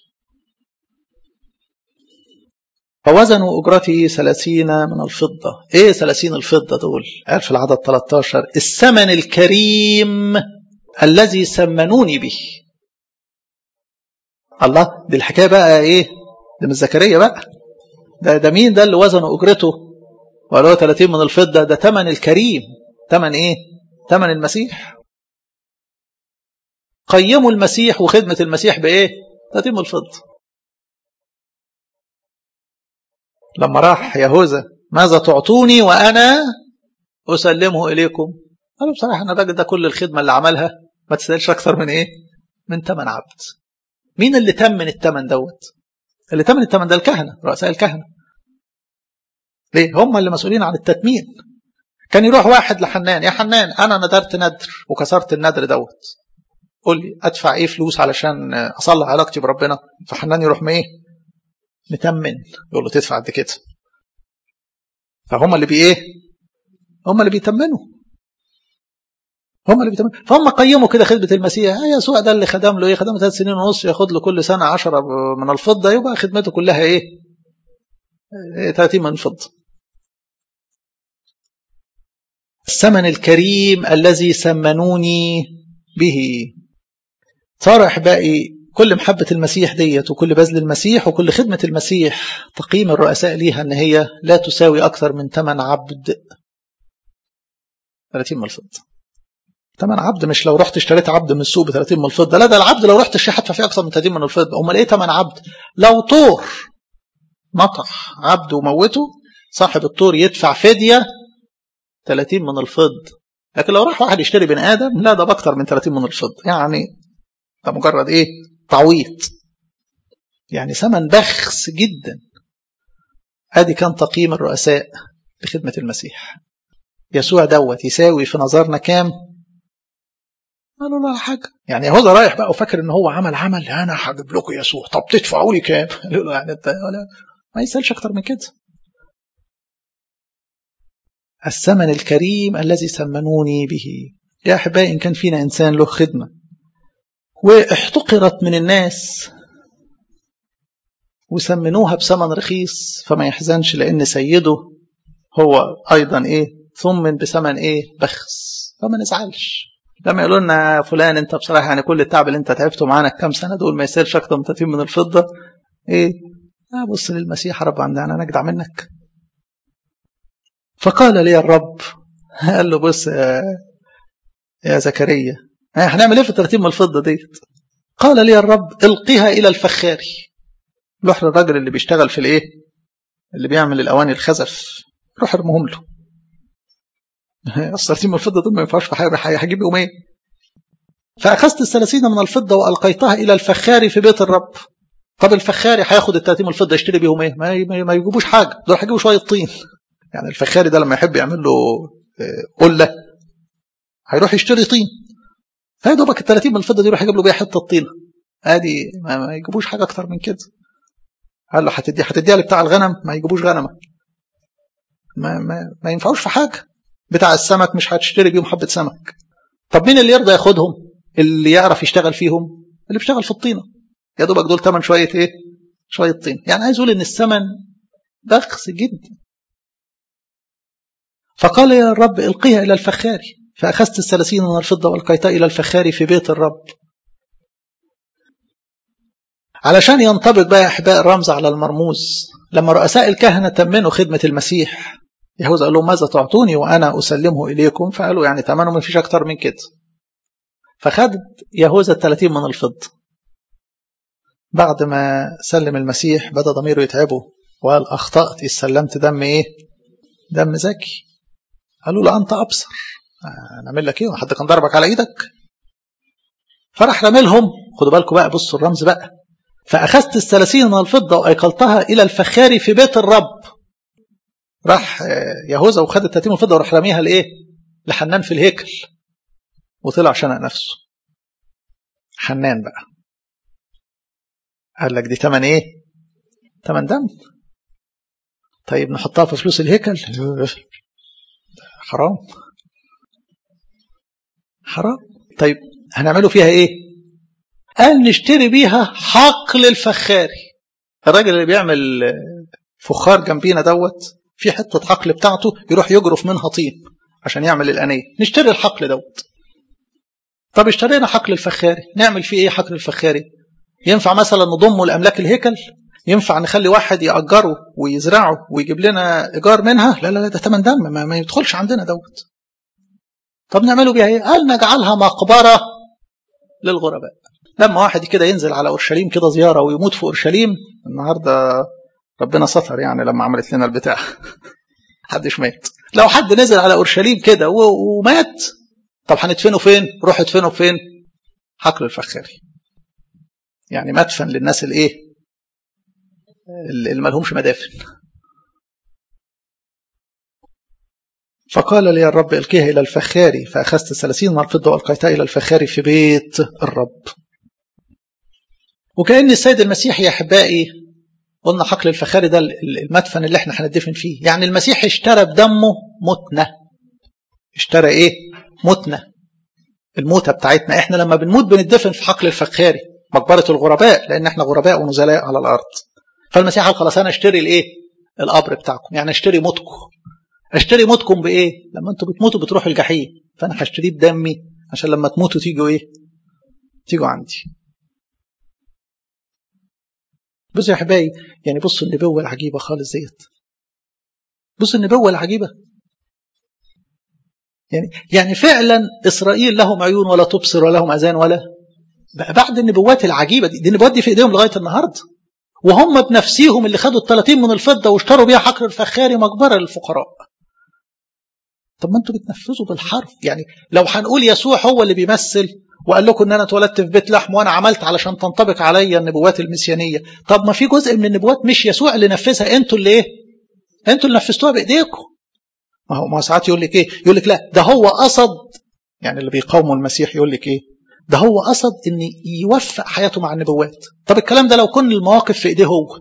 فوزنوا أجرتي ثلاثين من الفضة إيه ثلاثين الفضة دول قال في العدد 13 الثمن الكريم الذي سمنوني به الله دي الحكاية بقى إيه ده مش زكريا بقى ده, ده مين ده اللي وزنوا أجرته وقالوا 30 من الفضة ده ثمن الكريم ثمن إيه ثمن المسيح قيموا المسيح وخدمة المسيح بإيه 30 من الفضة لما راح يهوذا ماذا تعطوني وأنا أسلمه إليكم قالوا بصراحة أنا الراجل ده كل الخدمة اللي عملها ما تستاهلش أكثر من إيه من ثمن عبد مين اللي تمن الثمن دوت اللي تمن الثمن ده الكهنة رؤساء الكهنة ليه هم اللي مسؤولين عن التتمين كان يروح واحد لحنان يا حنان أنا ندرت ندر وكسرت الندر دوت قول لي أدفع إيه فلوس علشان أصلح علاقتي بربنا فحنان يروح ما إيه متمن يقول له تدفع قد كده فهم اللي بي ايه هم اللي بيتمنوا هم اللي بيتمنوا فهم قيموا كده خدمه المسيح آه يسوع ده اللي خدم له ايه خدمه ثلاث سنين ونص ياخد له كل سنه 10 من الفضه يبقى خدمته كلها ايه 30 من الفضه الثمن الكريم الذي سمنوني به صار احبائي كل محبة المسيح ديت وكل بذل المسيح وكل خدمة المسيح تقييم الرؤساء ليها ان هي لا تساوي اكثر من ثمن عبد 30 من الفضة ثمن عبد مش لو رحت اشتريت عبد من السوق ب 30 من الفضة لا ده العبد لو رحت الشيء هدفع فيه اكثر من 30 من الفضة امال ايه ثمن عبد لو طور نطح عبد وموته صاحب الطور يدفع فدية 30 من الفضة لكن لو راح واحد يشتري بني ادم لا ده باكثر من 30 من الفضة يعني ده مجرد ايه تعويض يعني ثمن بخس جدا ادي كان تقييم الرؤساء لخدمة المسيح يسوع دوت يساوي في نظرنا كام قالوا لا حاجة يعني يهوذا رايح بقى وفاكر ان هو عمل عمل انا هجيب لكم يسوع طب تدفعوا لي كام قالوا له يعني انت ولا ما يسالش اكتر من كده الثمن الكريم الذي سمنوني به يا احبائي ان كان فينا انسان له خدمه واحتقرت من الناس وسمنوها بثمن رخيص فما يحزنش لأن سيده هو أيضا إيه ثمن بثمن إيه بخس فما نزعلش لما يقولوا لنا فلان أنت بصراحة يعني كل التعب اللي أنت تعبته معانا كام سنة دول ما يسيرش أكتر من 30 من الفضة إيه بص للمسيح رب عندنا أنا أجدع منك فقال لي الرب قال له بص يا, يا زكريا هنعمل ايه في 30 من الفضه ديت قال لي الرب القيها الى الفخاري روح للراجل اللي بيشتغل في الايه اللي بيعمل الاواني الخزف روح ارمهم له السرطين من الفضه دول ما ينفعوش في حاجه هجيب يوم ايه فاخذت الثلاثين من الفضه والقيتها الى الفخاري في بيت الرب طب الفخاري هياخد ال 30 من الفضه يشتري بيهم ايه ما, ما يجيبوش حاجه دول هيجيبوا شويه طين يعني الفخاري ده لما يحب يعمل له قله هيروح يشتري طين فيا دوبك ال 30 من الفضه دي يروح يجيب له بيها حته طينه ادي ما, ما يجيبوش حاجه اكتر من كده قال له هتدي هتديها لبتاع الغنم ما يجيبوش غنمه ما, ما, ما ينفعوش في حاجه بتاع السمك مش هتشتري بيهم حبه سمك طب مين اللي يرضى ياخدهم اللي يعرف يشتغل فيهم اللي بيشتغل في الطينه يا دوبك دول ثمن شويه ايه شويه طين يعني عايز اقول ان الثمن بخس جدا فقال يا الرب القيها الى الفخاري فاخذت الثلاثين من الفضه والقيتها الى الفخاري في بيت الرب علشان ينطبق بقى يا احباء الرمز على المرموز لما رؤساء الكهنه تمنوا خدمه المسيح يهوذا قال لهم ماذا تعطوني وانا اسلمه اليكم فقالوا يعني ثمنه ما فيش اكتر من كده فخد يهوذا ال 30 من الفضه بعد ما سلم المسيح بدا ضميره يتعبه وقال اخطات استلمت دم ايه دم زكي قالوا له انت ابصر نعمل لك ايه حد كان ضربك على ايدك فراح رملهم خدوا بالكم بقى بصوا الرمز بقى فاخذت الثلاثين من الفضه وايقلتها الى الفخاري في بيت الرب راح يهوذا وخد التلاتين من الفضه وراح راميها لايه لحنان في الهيكل وطلع شنق نفسه حنان بقى قال لك دي تمن ايه تمن دم طيب نحطها في فلوس الهيكل حرام حرام طيب هنعمله فيها ايه قال نشتري بيها حقل الفخاري الراجل اللي بيعمل فخار جنبينا دوت في حته حقل بتاعته يروح يجرف منها طين عشان يعمل الانيه نشتري الحقل دوت طب اشترينا حقل الفخاري نعمل فيه ايه حقل الفخاري ينفع مثلا نضمه لاملاك الهيكل ينفع نخلي واحد ياجره ويزرعه ويجيب لنا ايجار منها لا لا لا ده ثمن دم ما, ما يدخلش عندنا دوت طب نعمله بيها ايه قال نجعلها مقبره للغرباء لما واحد كده ينزل على اورشليم كده زياره ويموت في اورشليم النهارده ربنا ستر يعني لما عملت لنا البتاع محدش مات لو حد نزل على اورشليم كده ومات طب هندفنه فين روح ادفنه فين حقل الفخاري يعني مدفن للناس الايه اللي ما لهمش مدافن فقال لي الرب القيها الى الفخاري فاخذت ثلاثين من الفضه والقيتها الى الفخاري في بيت الرب وكأن السيد المسيح يا احبائي قلنا حقل الفخاري ده المدفن اللي احنا هندفن فيه يعني المسيح اشترى بدمه متنه اشترى ايه متنه الموتة بتاعتنا احنا لما بنموت بندفن في حقل الفخاري مقبرة الغرباء لان احنا غرباء ونزلاء على الارض فالمسيح قال خلاص انا اشتري الايه القبر بتاعكم يعني اشتري موتكم اشتري موتكم بايه لما انتوا بتموتوا بتروحوا الجحيم فانا هشتريه بدمي عشان لما تموتوا تيجوا ايه تيجوا عندي بصوا يا احبائي يعني بصوا النبوه العجيبه خالص ديت بصوا النبوه العجيبه يعني يعني فعلا اسرائيل لهم عيون ولا تبصر ولهم اذان ولا بعد النبوات العجيبه دي دي النبوات دي في ايديهم لغايه النهارده وهم بنفسيهم اللي خدوا ال 30 من الفضه واشتروا بيها حقل الفخاري مقبره للفقراء طب ما انتوا بتنفذوا بالحرف يعني لو هنقول يسوع هو اللي بيمثل وقال لكم ان انا اتولدت في بيت لحم وانا عملت علشان تنطبق عليا النبوات المسيانيه طب ما في جزء من النبوات مش يسوع اللي نفذها انتوا اللي ايه انتوا اللي نفذتوها بايديكم ما هو ما ساعات يقول لك ايه يقول لك لا ده هو قصد يعني اللي بيقاوموا المسيح يقول لك ايه ده هو قصد ان يوفق حياته مع النبوات طب الكلام ده لو كن المواقف في ايديه هو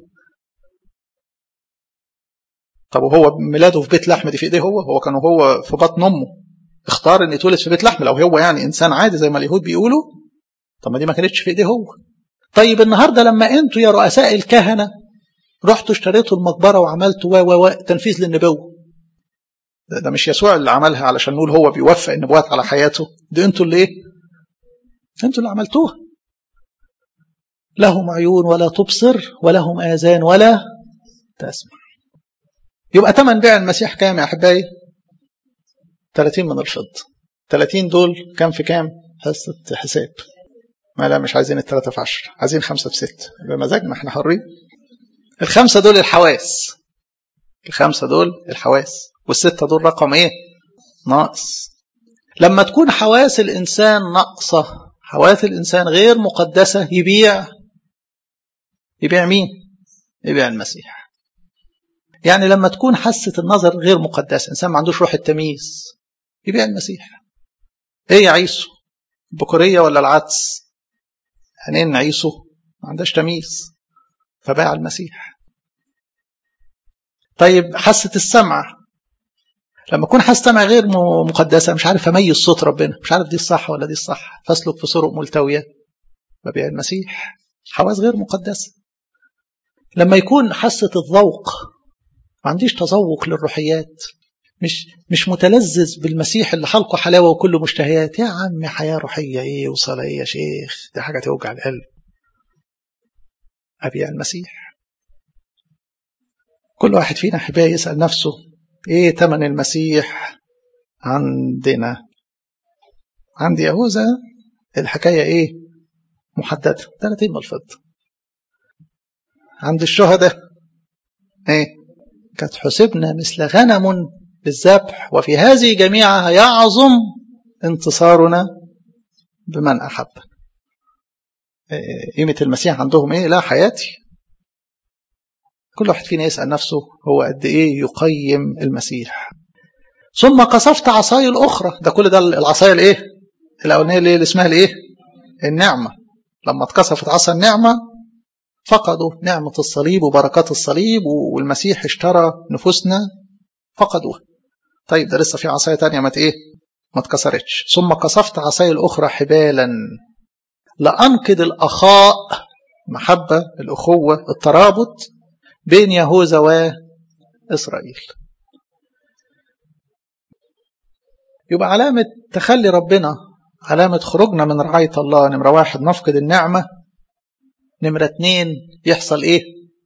طب وهو ميلاده في بيت لحم دي في ايديه هو هو كان هو في بطن امه اختار ان يتولد في بيت لحم لو هو يعني انسان عادي زي ما اليهود بيقولوا طب ما دي ما كانتش في ايديه هو طيب النهارده لما انتوا يا رؤساء الكهنه رحتوا اشتريتوا المقبره وعملتوا و و تنفيذ للنبوه ده, ده مش يسوع اللي عملها علشان نقول هو بيوفق النبوات على حياته ده انتوا اللي ايه انتوا اللي عملتوها لهم عيون ولا تبصر ولهم آذان ولا تسمع يبقى ثمن بيع المسيح كام يا أحبائي 30 من الفضة 30 دول كام في كام حصة حساب ما لا مش عايزين الثلاثة في عشرة عايزين خمسة في ستة بمزاجنا احنا حرين الخمسة دول الحواس الخمسة دول الحواس والستة دول رقم ايه ناقص لما تكون حواس الإنسان ناقصة حواس الإنسان غير مقدسة يبيع يبيع مين يبيع المسيح يعني لما تكون حاسة النظر غير مقدسة إنسان ما عندوش روح التمييز يبيع المسيح ايه يا عيسو البكورية ولا العدس عينين عيسو ما عندهاش تمييز فباع المسيح طيب حاسة السمع لما اكون حاسة سمع غير مقدسة مش عارف اميز صوت ربنا مش عارف دي الصح ولا دي الصح فاسلك في طرق ملتوية ببيع المسيح حواس غير مقدسة لما يكون حاسة الذوق ما عنديش تذوق للروحيات مش مش متلذذ بالمسيح اللي خلقه حلاوه وكله مشتهيات يا عم حياه روحيه ايه وصلاه ايه يا شيخ دي حاجه توجع القلب ابيع المسيح كل واحد فينا احبائي يسال نفسه ايه ثمن المسيح عندنا عند يهوذا الحكايه ايه محدده 30 من الفضه عند الشهداء ايه قد حسبنا مثل غنم بالذبح وفي هذه جميعها يعظم انتصارنا بمن أحب قيمة المسيح عندهم إيه لا حياتي كل واحد فينا يسأل نفسه هو قد إيه يقيم المسيح ثم قصفت عصاي الأخرى ده كل ده العصاية الإيه الأولانية اللي اسمها الإيه النعمة لما اتكسفت عصا النعمة فقدوا نعمة الصليب وبركات الصليب والمسيح اشترى نفوسنا فقدوها طيب ده لسه في عصاية تانية ما ايه ما اتكسرتش ثم قصفت عصاي الأخرى حبالا لأنقذ الأخاء محبة الأخوة الترابط بين يهوذا وإسرائيل يبقى علامة تخلي ربنا علامة خروجنا من رعاية الله نمرة واحد نفقد النعمة نمرة اتنين يحصل ايه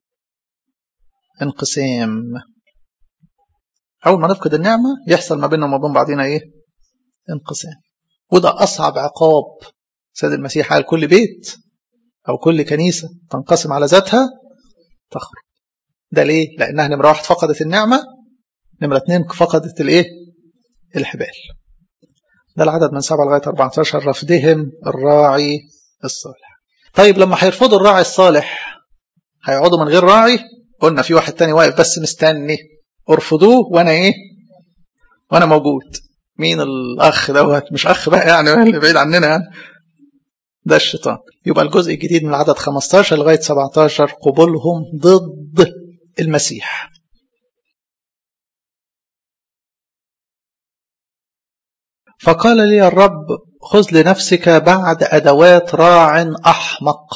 انقسام أول ما نفقد النعمة يحصل ما بيننا وما بين بعضنا إيه؟ انقسام وده أصعب عقاب سيد المسيح قال كل بيت أو كل كنيسة تنقسم على ذاتها تخرج ده ليه؟ لأنها نمرة واحد فقدت النعمة نمرة اتنين فقدت الإيه؟ الحبال ده العدد من 7 لغاية 14 رفضهم الراعي الصالح طيب لما هيرفضوا الراعي الصالح هيقعدوا من غير راعي قلنا في واحد تاني واقف بس مستني ارفضوه وانا ايه وانا موجود مين الاخ دوت مش اخ بقى يعني اللي بعيد عننا يعني ده الشيطان يبقى الجزء الجديد من العدد 15 لغايه 17 قبولهم ضد المسيح فقال لي الرب خذ لنفسك بعد ادوات راع احمق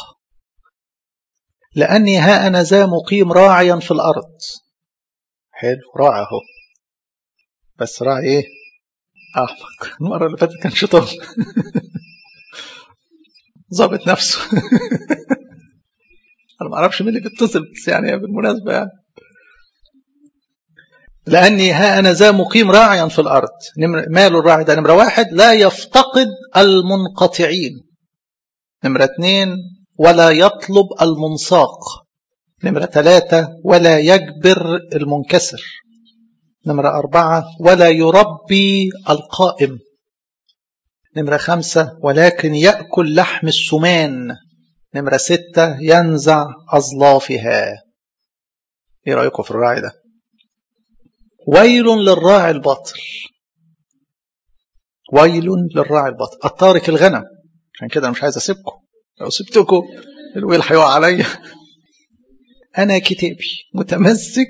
لاني ها انا ذا مقيم راعيا في الارض حلو راعي اهو بس راعي ايه احمق المره اللي فاتت كان شيطان ظابط نفسه انا ما اعرفش مين اللي بيتصل بس يعني بالمناسبه يعني لاني ها انا ذا مقيم راعيا في الارض ماله الراعي ده نمره واحد لا يفتقد المنقطعين نمره اثنين ولا يطلب المنساق نمرة ثلاثة ولا يجبر المنكسر نمرة أربعة ولا يربي القائم نمرة خمسة ولكن يأكل لحم السمان نمرة ستة ينزع أظلافها إيه رأيكم في الراعي ده ويل للراعي الباطل ويل للراعي الباطل الطارق الغنم عشان كده أنا مش عايز أسيبكم لو سبتكم الويل هيقع عليا أنا كتابي متمسك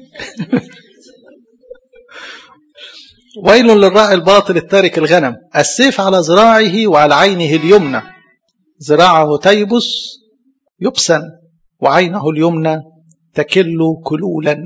ويل للراعي الباطل التارك الغنم السيف على ذراعه وعلى عينه اليمنى ذراعه تيبس يبسن وعينه اليمنى تكل كلولا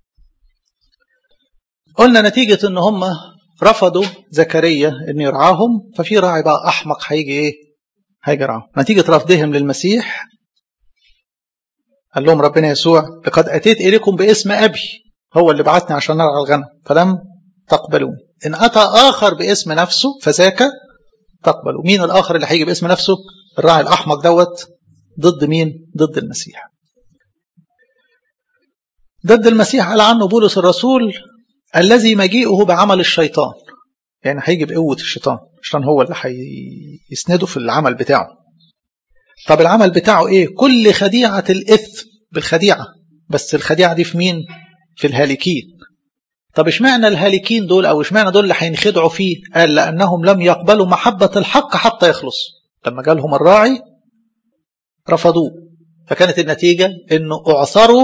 قلنا نتيجة ان هم رفضوا زكريا ان يرعاهم ففي راعي بقى احمق هيجي ايه هيجي يرعاهم نتيجة رفضهم للمسيح قال لهم ربنا يسوع لقد أتيت إليكم باسم أبي هو اللي بعتني عشان نرعى الغنم فلم تقبلون إن أتى آخر باسم نفسه فذاك تقبلوا مين الآخر اللي هيجي باسم نفسه الراعي الأحمق دوت ضد مين ضد المسيح ضد المسيح قال عنه بولس الرسول الذي مجيئه بعمل الشيطان يعني هيجي بقوة الشيطان الشيطان هو اللي هيسنده في العمل بتاعه طب العمل بتاعه ايه كل خديعة الإثم بالخديعة بس الخديعة دي في مين في الهالكين طب اشمعنى الهالكين دول او اشمعنى دول اللي هينخدعوا فيه قال لأنهم لم يقبلوا محبة الحق حتى يخلص لما جالهم الراعي رفضوه فكانت النتيجة انه اعثروا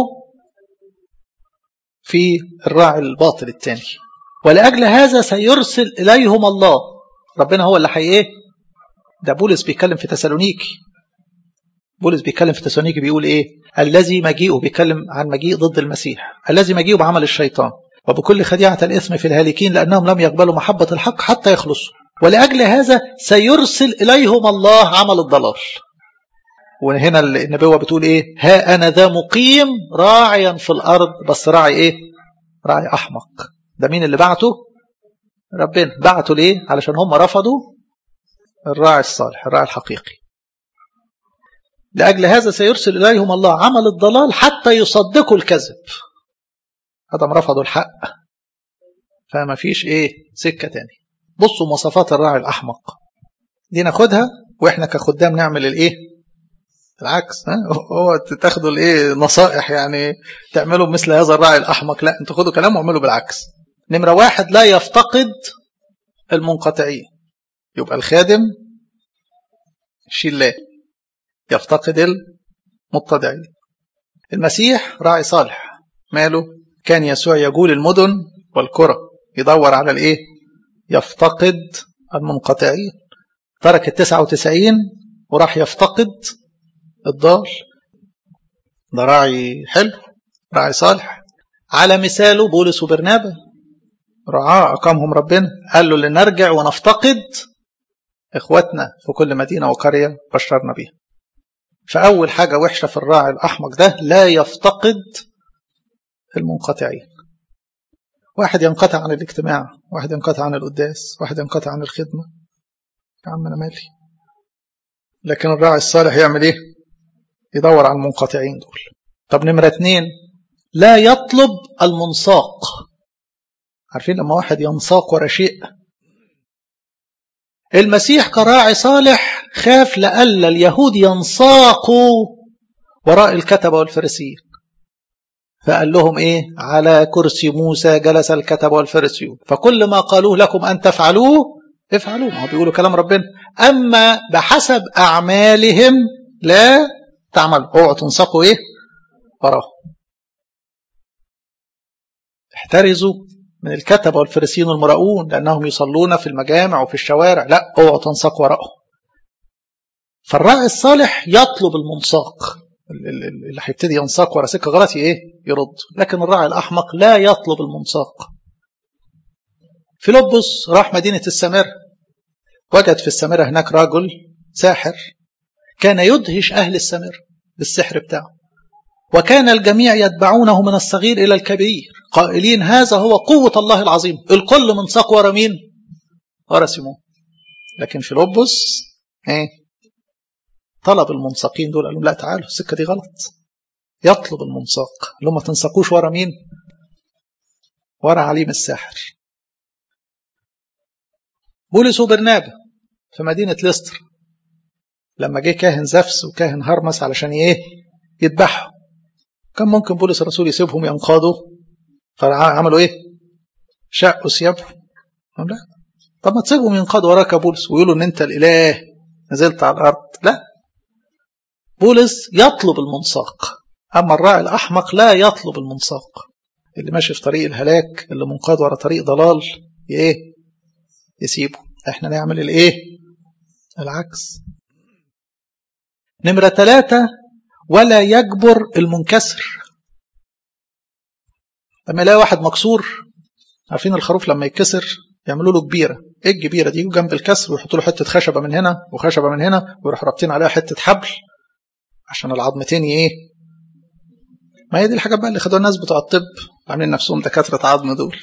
في الراعي الباطل الثاني ولأجل هذا سيرسل إليهم الله ربنا هو اللي حي ايه ده بولس بيتكلم في تسالونيكي بولس بيتكلم في تسالونيكي بيقول ايه الذي مجيئه بيتكلم عن مجيء ضد المسيح الذي مجيئه بعمل الشيطان وبكل خديعة الإثم في الهالكين لأنهم لم يقبلوا محبة الحق حتى يخلصوا ولأجل هذا سيرسل إليهم الله عمل الضلال وهنا النبوة بتقول ايه ها أنا ذا مقيم راعيا في الأرض بس راعي ايه راعي أحمق ده مين اللي بعته ربنا بعته ليه علشان هم رفضوا الراعي الصالح الراعي الحقيقي لأجل هذا سيرسل إليهم الله عمل الضلال حتى يصدقوا الكذب هذا رفضوا الحق فما فيش ايه سكة تاني بصوا مواصفات الراعي الأحمق دي ناخدها واحنا كخدام نعمل الايه العكس ها هو تاخدوا الايه نصائح يعني تعملوا مثل هذا الراعي الاحمق لا انتوا خدوا كلامه واعملوا بالعكس نمره واحد لا يفتقد المنقطعين يبقى الخادم شيلاه يفتقد المتضعين المسيح راعي صالح ماله كان يسوع يجول المدن والقرى يدور على الايه يفتقد المنقطعين ترك التسعة وتسعين وراح يفتقد الضال ده راعي حلو راعي صالح على مثاله بولس وبرنابا رعاة أقامهم ربنا قال له لنرجع ونفتقد إخواتنا في كل مدينة وقرية بشرنا بيها فأول حاجة وحشة في الراعي الأحمق ده لا يفتقد المنقطعين واحد ينقطع عن الاجتماع واحد ينقطع عن القداس واحد ينقطع عن الخدمة يا عم أنا مالي لكن الراعي الصالح يعمل ايه يدور على المنقطعين دول طب نمرة اتنين لا يطلب المنساق عارفين لما واحد ينساق ورا شيء المسيح كراعي صالح خاف لألا اليهود ينساقوا وراء الكتبة والفريسيين فقال لهم ايه على كرسي موسى جلس الكتبة والفريسيون فكل ما قالوه لكم أن تفعلوه افعلوه ما هو بيقولوا كلام ربنا أما بحسب أعمالهم لا تعملوا اوعوا تنسقوا ايه وراه احترزوا من الكتبة والفريسيين المراؤون لأنهم يصلون في المجامع وفي الشوارع لا اوعوا تنسقوا وراءهم فالراعي الصالح يطلب المنساق اللي هيبتدي ينساق ورا سكه غلط ايه يرد لكن الراعي الاحمق لا يطلب المنساق فيلبس راح مدينه السامره وجد في السامره هناك رجل ساحر كان يدهش اهل السامره بالسحر بتاعه وكان الجميع يتبعونه من الصغير الى الكبير قائلين هذا هو قوه الله العظيم الكل منساق ورا مين ورا سيمون لكن فيلبس ايه طلب المنساقين دول قال لهم لا تعالوا السكه دي غلط يطلب المنساق اللي ما تنسقوش ورا مين ورا عليم الساحر بولس وبرنابا في مدينة ليستر لما جه كاهن زفس وكاهن هرمس علشان ايه يذبحوا كان ممكن بولس الرسول يسيبهم ينقادوا فعملوا ايه شقوا ثيابهم لا طب ما تسيبهم ينقادوا وراك يا بولس ويقولوا ان انت الاله نزلت على الارض لا بولس يطلب المنساق أما الراعي الأحمق لا يطلب المنساق اللي ماشي في طريق الهلاك اللي منقاد ورا طريق ضلال ايه يسيبه احنا نعمل الايه العكس نمرة ثلاثة ولا يجبر المنكسر لما يلاقي واحد مكسور عارفين الخروف لما يتكسر يعملوا له كبيرة ايه الكبيرة دي جنب الكسر ويحطوا له حتة خشبة من هنا وخشبة من هنا ويروح رابطين عليها حتة حبل عشان العظمتين ايه ما هي دي الحاجات بقى اللي خدوها الناس بتوع الطب عاملين نفسهم دكاترة عظم دول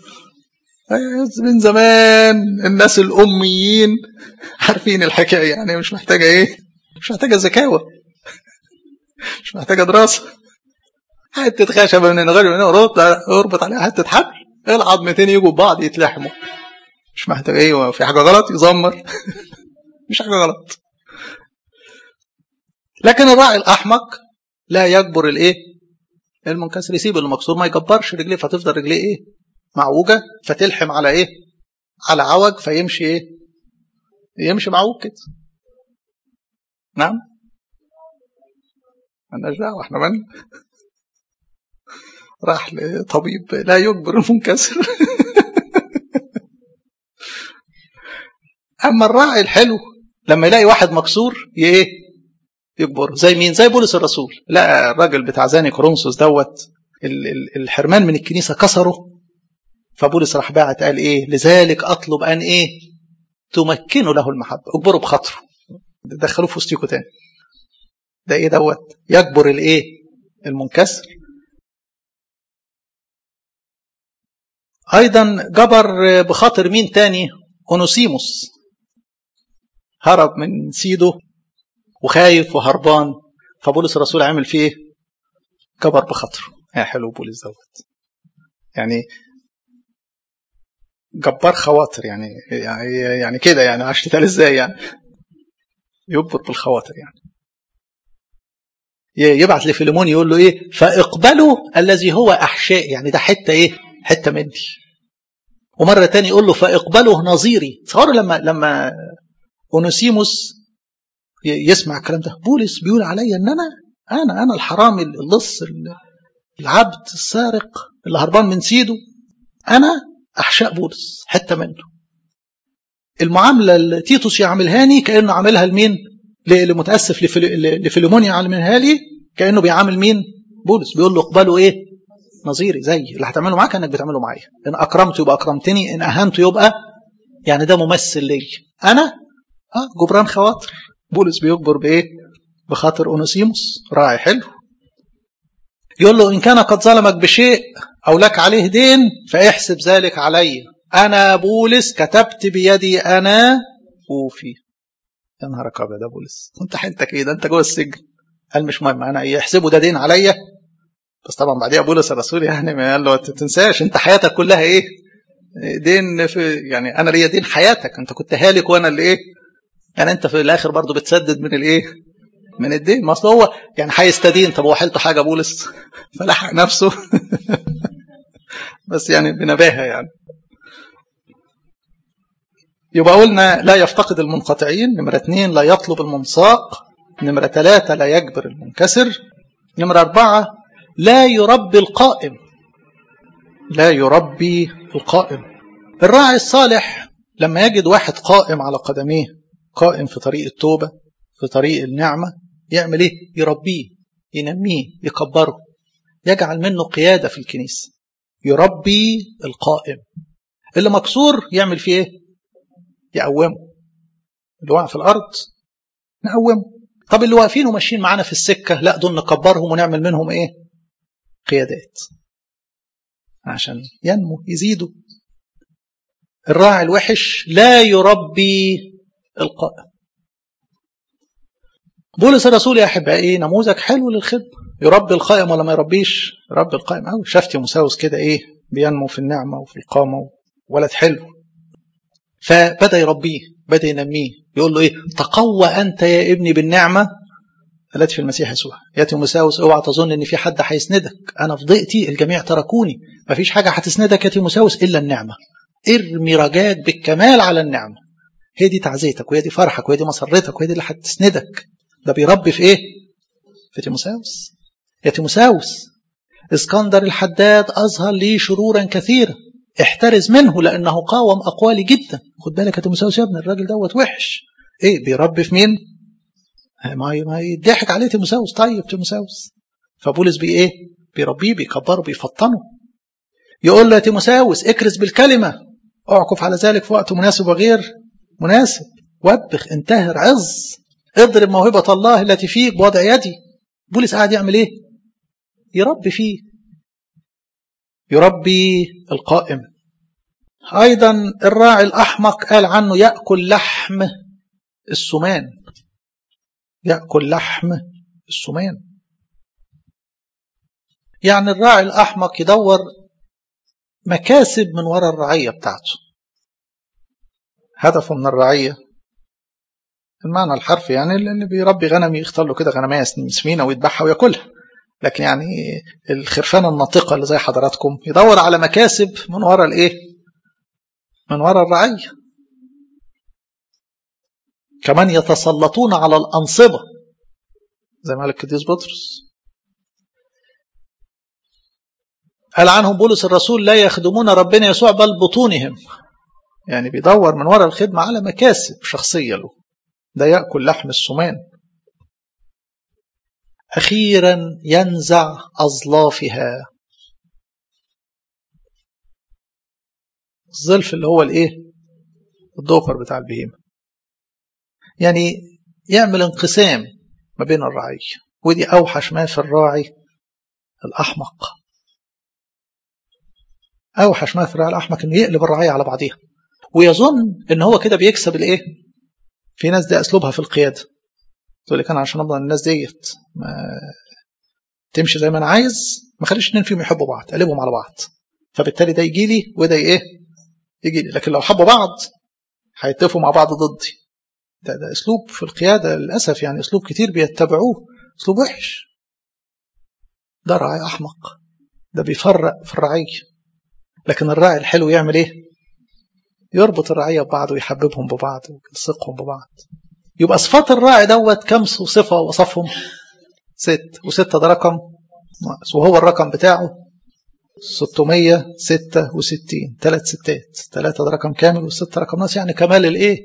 من زمان الناس الأميين عارفين الحكاية يعني مش محتاجة ايه مش محتاجة ذكاوة مش محتاجة دراسة حته خشبه من غير من اربط عليها حته حبل العظمتين يجوا ببعض يتلحموا مش محتاج ايه في حاجه غلط يزمر مش حاجه غلط لكن الراعي الاحمق لا يجبر الايه المنكسر يسيب المكسور ما يجبرش رجليه فتفضل رجليه ايه معوجه فتلحم على ايه على عوج فيمشي ايه يمشي معوج كده نعم مالناش دعوه احنا من راح لطبيب لا يجبر المنكسر اما الراعي الحلو لما يلاقي واحد مكسور ايه يجبره زي مين زي بولس الرسول لا الراجل بتاع زاني كورنثوس دوت الحرمان من الكنيسه كسره فبولس راح باعت قال ايه لذلك اطلب ان ايه تمكنوا له المحبه اجبره بخاطره دخلوه في وسطيكوا تاني ده ايه دوت يجبر الايه المنكسر ايضا جبر بخاطر مين تاني اونوسيموس هرب من سيده وخايف وهربان فبولس الرسول عامل فيه ايه جبر بخاطره يا حلو بولس دوت يعني جبار خواطر يعني يعني, يعني كده يعني عشان تتقال ازاي يعني يجبر بالخواطر يعني يبعت لفيليمون يقول له ايه فاقبلوا الذي هو احشاء يعني ده حته ايه حته مني ومره تاني يقول له فاقبله نظيري تصوروا لما لما اونوسيموس يسمع الكلام ده بولس بيقول عليا ان انا انا انا الحرامي اللص العبد السارق اللي هربان من سيده انا احشاء بولس حته منه المعامله اللي تيتوس يعملهاني كانه عاملها لمين لمتاسف لفيليمون يعملها لي كانه بيعامل مين بولس بيقول له اقبلوا ايه نظيري زي اللي هتعمله معاك انك بتعمله معايا ان اكرمته يبقى اكرمتني ان اهنته يبقى يعني ده ممثل لي انا اه جبران خواطر بولس بيجبر بايه بخاطر اونوسيموس راعي حلو يقول له ان كان قد ظلمك بشيء او لك عليه دين فاحسب ذلك علي انا بولس كتبت بيدي انا اوفي يا نهارك ابيض يا بولس انت حالتك ايه ده انت جوه السجن قال مش مهم انا يحسبوا ده دين عليا بس طبعا بعديها بولس الرسول يعني ما قال له ما تنساش انت حياتك كلها ايه دين في يعني انا ليا دين حياتك انت كنت هالك وانا اللي ايه يعني انت في الاخر برضه بتسدد من الايه من الدين ما اصل هو يعني هيستدين طب هو حيلته حاجه بولس فلحق نفسه بس يعني بنباهه يعني يبقى قلنا لا يفتقد المنقطعين نمرة اثنين لا يطلب المنساق نمرة ثلاثة لا يجبر المنكسر نمرة أربعة لا يربي القائم لا يربي القائم الراعي الصالح لما يجد واحد قائم على قدميه قائم في طريق التوبة في طريق النعمة يعمل ايه يربيه ينميه يكبره يجعل منه قيادة في الكنيسة يربي القائم اللي مكسور يعمل فيه ايه يقومه اللي واقع في الارض نقومه طب اللي واقفين وماشيين معانا في السكه لا دول نكبرهم ونعمل منهم ايه قيادات عشان ينمو يزيدوا الراعي الوحش لا يربي القائم بولس الرسول يا احبائي نموذج حلو للخدمه يربي القائم ولا ما يربيش يربي القائم قوي شفتي مساوس كده ايه بينمو في النعمه وفي القامه ولد حلو فبدا يربيه بدا ينميه يقول له ايه تقوى انت يا ابني بالنعمه التي في المسيح يسوع يا تيموساوس اوعى تظن ان في حد هيسندك انا في ضيقتي الجميع تركوني مفيش حاجه هتسندك يا تيموساوس الا النعمه ارمي رجاك بالكمال على النعمه هي دي تعزيتك وهي دي فرحك وهي دي مسرتك وهي دي اللي هتسندك ده بيربي في ايه في تيموساوس يا تيموساوس اسكندر الحداد اظهر لي شرورا كثيرا احترز منه لانه قاوم اقوالي جدا خد بالك يا تيموساوس يا ابني الراجل دوت وحش ايه بيربي في مين ما ما يضحك عليه تيموساوس طيب تيموساوس فبولس بي ايه بيربيه بيكبره بيفطنه يقول له يا تيموساوس اكرز بالكلمه اعكف على ذلك في وقت مناسب وغير مناسب وبخ انتهر عظ اضرب موهبه الله التي فيك بوضع يدي بولس قاعد يعمل ايه يربي فيه يربي القائم أيضا الراعي الأحمق قال عنه يأكل لحم السمان يأكل لحم السمان يعني الراعي الأحمق يدور مكاسب من وراء الرعية بتاعته هدفه من الرعية المعنى الحرفي يعني اللي بيربي غنم يختار له كده غنمية سمينة ويذبحها وياكلها لكن يعني الخرفان الناطقة اللي زي حضراتكم يدور على مكاسب من وراء الايه من وراء الرعية كمان يتسلطون على الأنصبة زي ما قال القديس بطرس قال عنهم بولس الرسول لا يخدمون ربنا يسوع بل بطونهم يعني بيدور من وراء الخدمة على مكاسب شخصية له ده يأكل لحم السمان أخيرا ينزع أظلافها الظلف اللي هو الايه الضوفر بتاع البهيمة يعني يعمل انقسام ما بين الرعية ودي أوحش ما في الراعي الأحمق أوحش ما في الراعي الأحمق إنه يقلب الرعية على بعضيها ويظن إن هو كده بيكسب الإيه في ناس دي أسلوبها في القيادة تقول لك أنا عشان أضمن الناس ديت ما تمشي زي ما أنا عايز ما خليش اتنين فيهم يحبوا بعض قلبهم على بعض فبالتالي ده يجي لي وده إيه يجي لي لكن لو حبوا بعض هيتفقوا مع بعض ضدي ده, ده أسلوب في القيادة للأسف يعني أسلوب كتير بيتبعوه أسلوب وحش ده راعي أحمق ده بيفرق في الرعية لكن الراعي الحلو يعمل إيه يربط الرعية ببعض ويحببهم ببعض ويلصقهم ببعض يبقى صفات الراعي دوت كم صفة وصفهم ست وستة ده رقم ناقص وهو الرقم بتاعه 666 ثلاث ستات ثلاثة ده رقم كامل والستة رقم ناقص يعني كمال الايه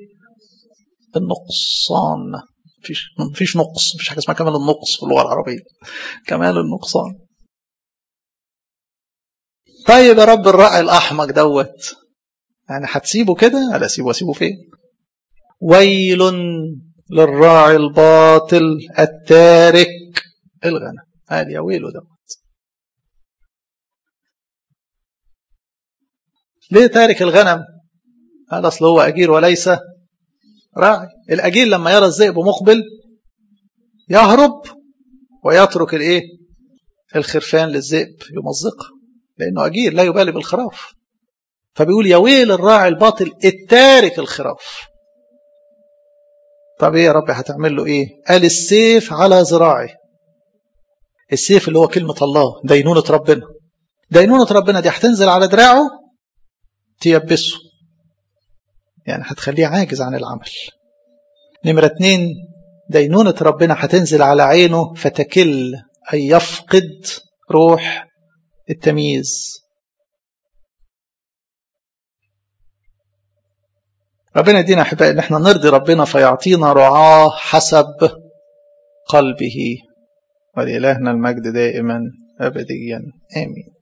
النقصان مفيش مفيش نقص مفيش حاجة اسمها كمال النقص في اللغة العربية كمال النقصان طيب يا رب الراعي الأحمق دوت يعني هتسيبه كده ولا اسيبه اسيبه فين ويل للراعي الباطل التارك الغنم قال يا ويله دوت ليه تارك الغنم قال اصل هو اجير وليس راعي الاجير لما يرى الذئب مقبل يهرب ويترك الايه الخرفان للذئب يمزقها لانه اجير لا يبالي بالخراف فبيقول يا ويل الراعي الباطل التارك الخراف طب ايه يا رب هتعمل له ايه قال السيف على ذراعي السيف اللي هو كلمة الله دينونة ربنا دينونة ربنا دي هتنزل على دراعه تيبسه يعني هتخليه عاجز عن العمل نمرة اتنين دينونة ربنا هتنزل على عينه فتكل أي يفقد روح التمييز ربنا يدينا احبائي ان احنا نرضي ربنا فيعطينا رعاه حسب قلبه ولإلهنا المجد دائما ابديا امين